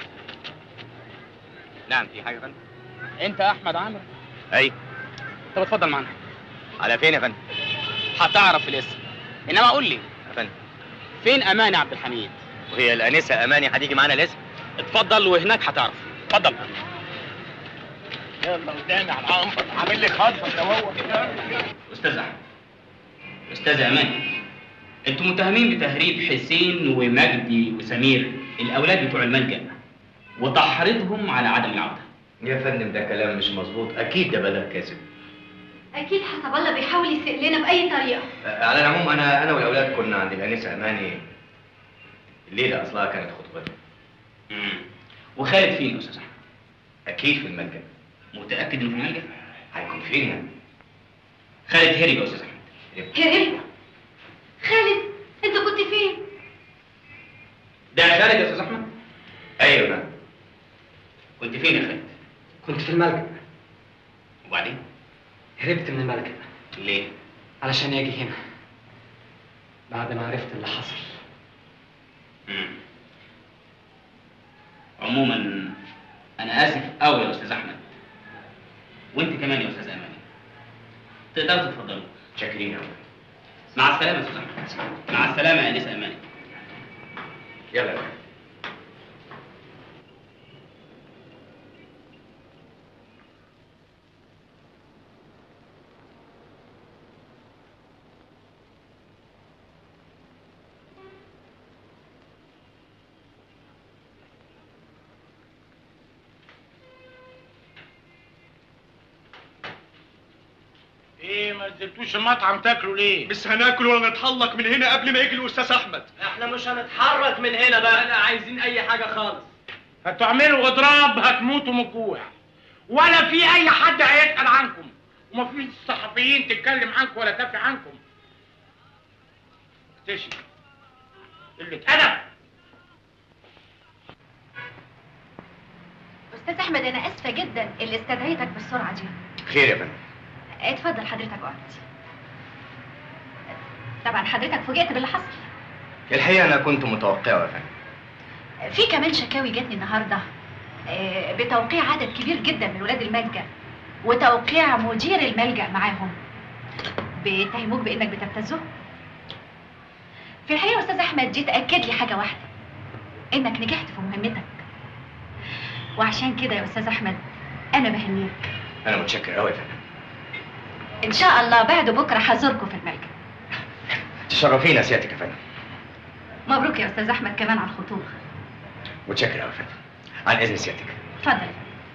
نعم في حاجه يا فندم انت يا احمد عامر اي طب اتفضل معانا على فين يا فندم هتعرف الاسم انما قول لي يا فندم فين اماني عبد الحميد وهي الانسه اماني هتيجي معانا الاسم اتفضل وهناك هتعرف اتفضل يلا قدامي على العنبر عامل لي خطوه ده هو استاذ احمد استاذ امان انتم متهمين بتهريب حسين ومجدي وسمير الاولاد بتوع الملجا وتحريضهم على عدم العوده يا فندم ده كلام مش مظبوط اكيد ده بلاغ كاذب اكيد حسب الله بيحاول يسق لنا باي طريقه على العموم انا انا والاولاد كنا عند الانسه اماني الليله اصلها كانت خطبتها وخالد فين يا استاذ احمد اكيد في الملجا متاكد انه في الملجا هيكون فين يعني خالد هرب يا استاذ احمد هرب خالد انت كنت فين ده خالد يا استاذ احمد ايوه نعم كنت فين يا خالد كنت في الملجأ وبعدين هربت من الملجأ ليه علشان اجي هنا بعد ما عرفت اللي حصل مم. عموما انا اسف قوي يا استاذ احمد وانت كمان يا استاذ اماني تقدروا تتفضلوا شاكرين قوي مع السلامه يا استاذ احمد مع السلامه يا انسه اماني يلا يا فندم. ايه ما نزلتوش المطعم تاكلوا ليه؟ بس هناكل ولا نتحلق من هنا قبل ما يجي الاستاذ احمد احنا مش هنتحرك من هنا بقى انا عايزين اي حاجه خالص هتعملوا اضراب هتموتوا من الجوع ولا في اي حد هيسال عنكم وما فيش صحفيين تتكلم عنكم ولا تدافع عنكم اختشي قلة ادب استاذ احمد انا اسفه جدا اللي استدعيتك بالسرعه دي خير يا فندم اتفضل حضرتك اقعد طبعا حضرتك فوجئت باللي حصل الحقيقه انا كنت متوقعه يا فندم في كمان شكاوي جاتني النهارده آه، بتوقيع عدد كبير جدا من ولاد الملجأ وتوقيع مدير الملجأ معاهم بيتهموك بانك بتبتزهم في الحقيقه يا استاذ احمد دي تاكد لي حاجه واحده انك نجحت في مهمتك وعشان كده يا استاذ احمد انا بهنيك انا متشكر قوي يا فندم ان شاء الله بعد بكره هزوركم في الملجأ تشرفينا سيادتك يا فندم مبروك يا استاذ احمد كمان على الخطوبه متشكر قوي يا فندم عن اذن سيادتك اتفضل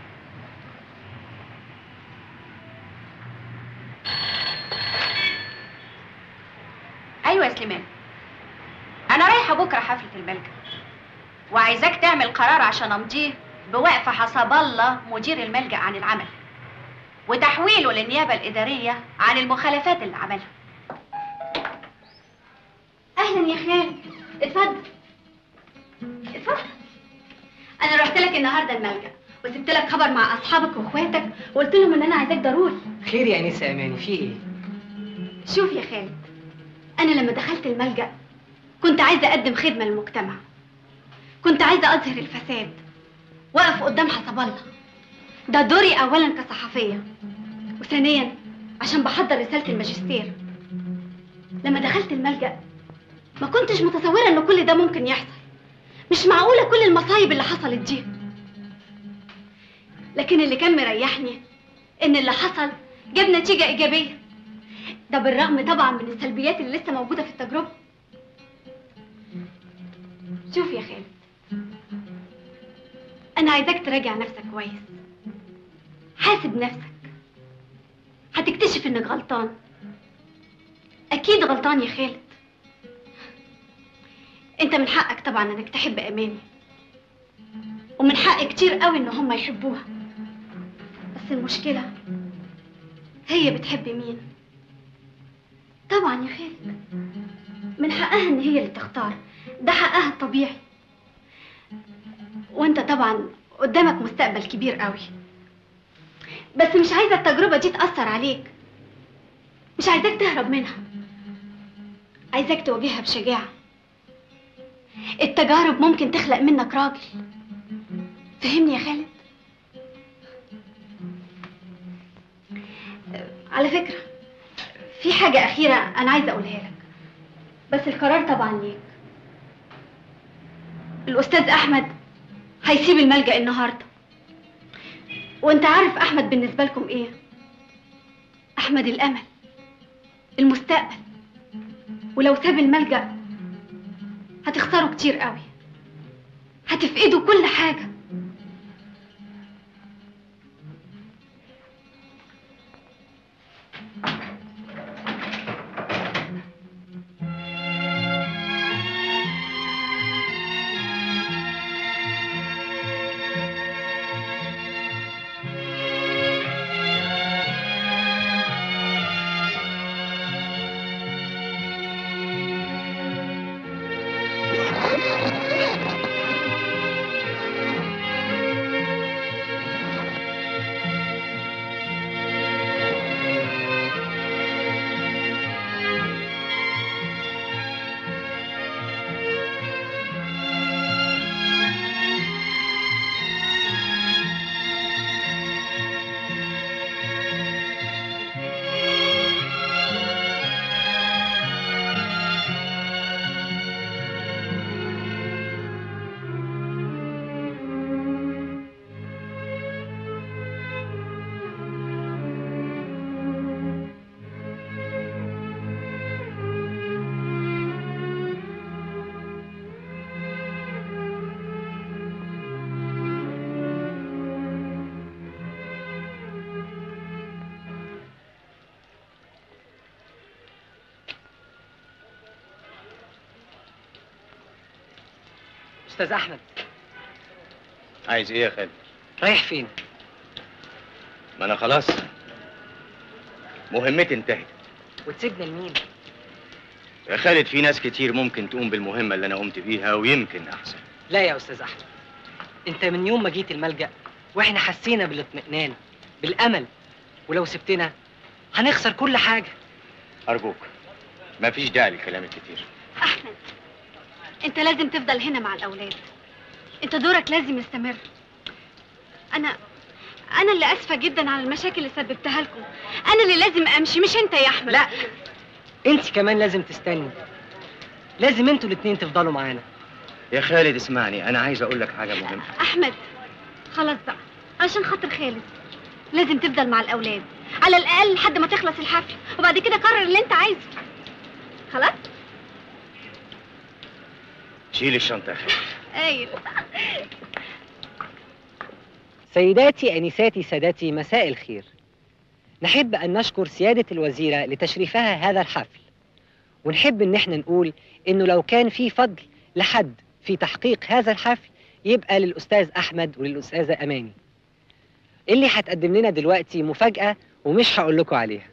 ايوه يا سليمان انا رايحه بكره حفله الملجأ وعايزاك تعمل قرار عشان امضيه بوقف حسب الله مدير الملجأ عن العمل وتحويله للنيابه الاداريه عن المخالفات اللي عملها اهلا يا خالد اتفضل اتفضل انا رحت لك النهارده الملجأ وسبت لك خبر مع اصحابك واخواتك وقلت لهم ان انا عايزاك ضروري خير يا انسه اماني في ايه شوف يا خالد انا لما دخلت الملجأ كنت عايزه اقدم خدمه للمجتمع كنت عايزه اظهر الفساد واقف قدام حسب الله ده دوري اولا كصحفيه وثانيا عشان بحضر رساله الماجستير لما دخلت الملجأ ما كنتش متصوره ان كل ده ممكن يحصل مش معقوله كل المصايب اللي حصلت دي لكن اللي كان مريحني ان اللي حصل جاب نتيجه ايجابيه ده بالرغم طبعا من السلبيات اللي لسه موجوده في التجربه شوف يا خالد انا عايزاك تراجع نفسك كويس حاسب نفسك هتكتشف انك غلطان اكيد غلطان يا خالد انت من حقك طبعا انك تحب اماني ومن حق كتير قوي ان هم يحبوها بس المشكله هي بتحب مين طبعا يا خالد من حقها ان هي اللي تختار ده حقها الطبيعي وانت طبعا قدامك مستقبل كبير قوي بس مش عايزه التجربه دي تاثر عليك مش عايزاك تهرب منها عايزاك تواجهها بشجاعه التجارب ممكن تخلق منك راجل فهمني يا خالد على فكرة في حاجة أخيرة أنا عايزة أقولها لك بس القرار طبعا ليك الأستاذ أحمد هيسيب الملجأ النهاردة وأنت عارف أحمد بالنسبة لكم إيه أحمد الأمل المستقبل ولو ساب الملجأ هتخسروا كتير قوي هتفقدوا كل حاجة استاذ احمد عايز ايه يا خالد رايح فين ما انا خلاص مهمتي انتهت وتسيبنا لمين يا خالد في ناس كتير ممكن تقوم بالمهمة اللي انا قمت بيها ويمكن احسن لا يا استاذ احمد انت من يوم ما جيت الملجأ واحنا حسينا بالاطمئنان بالامل ولو سبتنا هنخسر كل حاجه ارجوك مفيش داعي للكلام الكتير احمد انت لازم تفضل هنا مع الاولاد انت دورك لازم يستمر انا انا اللي اسفه جدا على المشاكل اللي سببتها لكم انا اللي لازم امشي مش انت يا احمد لا انت كمان لازم تستني لازم انتوا الاتنين تفضلوا معانا يا خالد اسمعني انا عايز اقول لك حاجة مهمة احمد خلاص بقى عشان خاطر خالد لازم تفضل مع الاولاد على الاقل لحد ما تخلص الحفله وبعد كده قرر اللي انت عايزه خلاص شيل الشنطة يا خالد ايوه سيداتي انساتي سادتي مساء الخير نحب ان نشكر سياده الوزيره لتشريفها هذا الحفل ونحب ان احنا نقول انه لو كان في فضل لحد في تحقيق هذا الحفل يبقى للاستاذ احمد وللاستاذه اماني اللي هتقدم لنا دلوقتي مفاجاه ومش هقول لكم عليها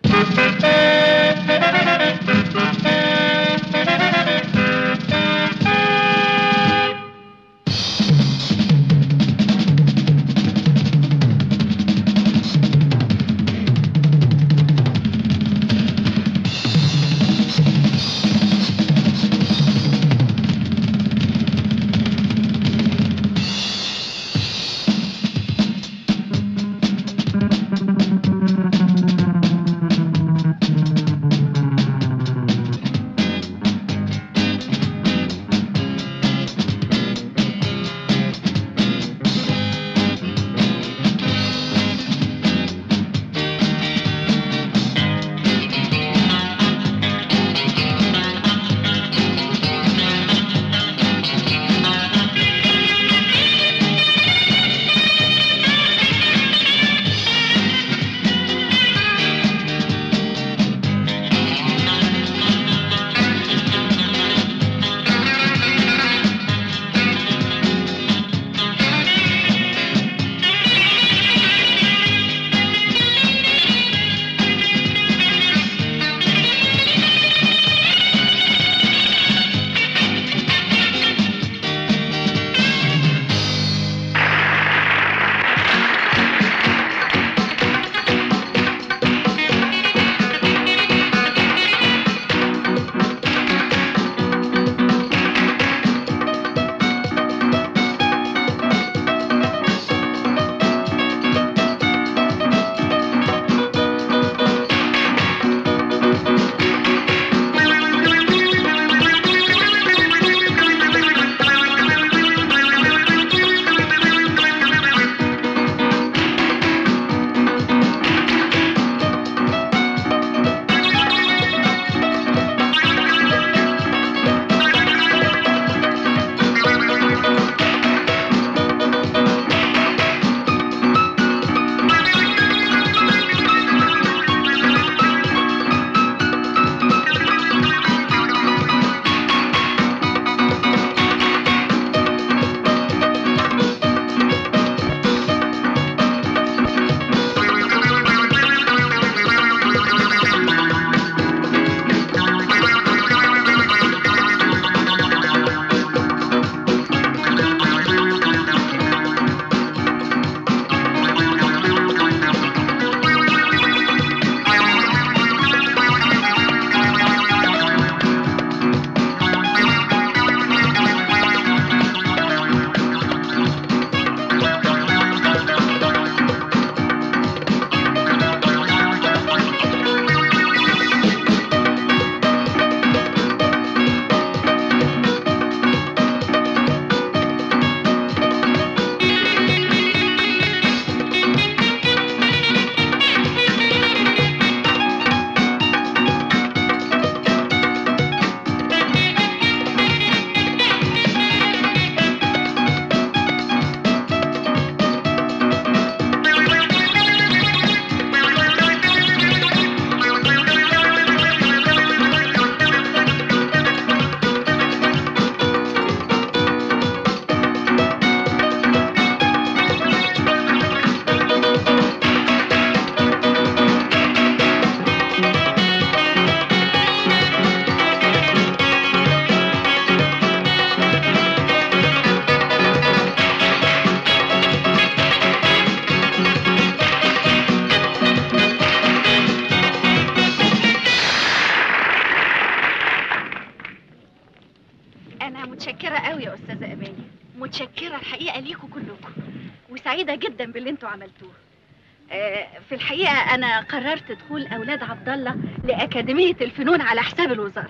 متشكرة الحقيقة ليكم كلكم وسعيدة جدا باللي انتوا عملتوه آه، في الحقيقة أنا قررت دخول أولاد عبد الله لأكاديمية الفنون على حساب الوزارة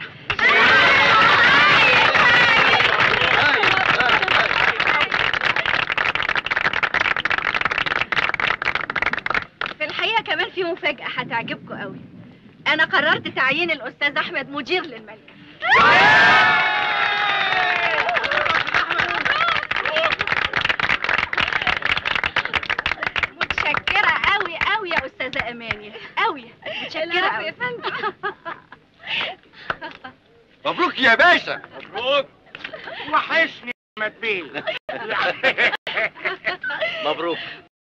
في الحقيقة كمان في مفاجأة هتعجبكم قوي أنا قررت تعيين الأستاذ أحمد مدير للملكة متشكرة قوي قوي يا أستاذة أماني قوي متشكرة قوي يا فندم مبروك يا باشا مبروك وحشني يا مدبيل مبروك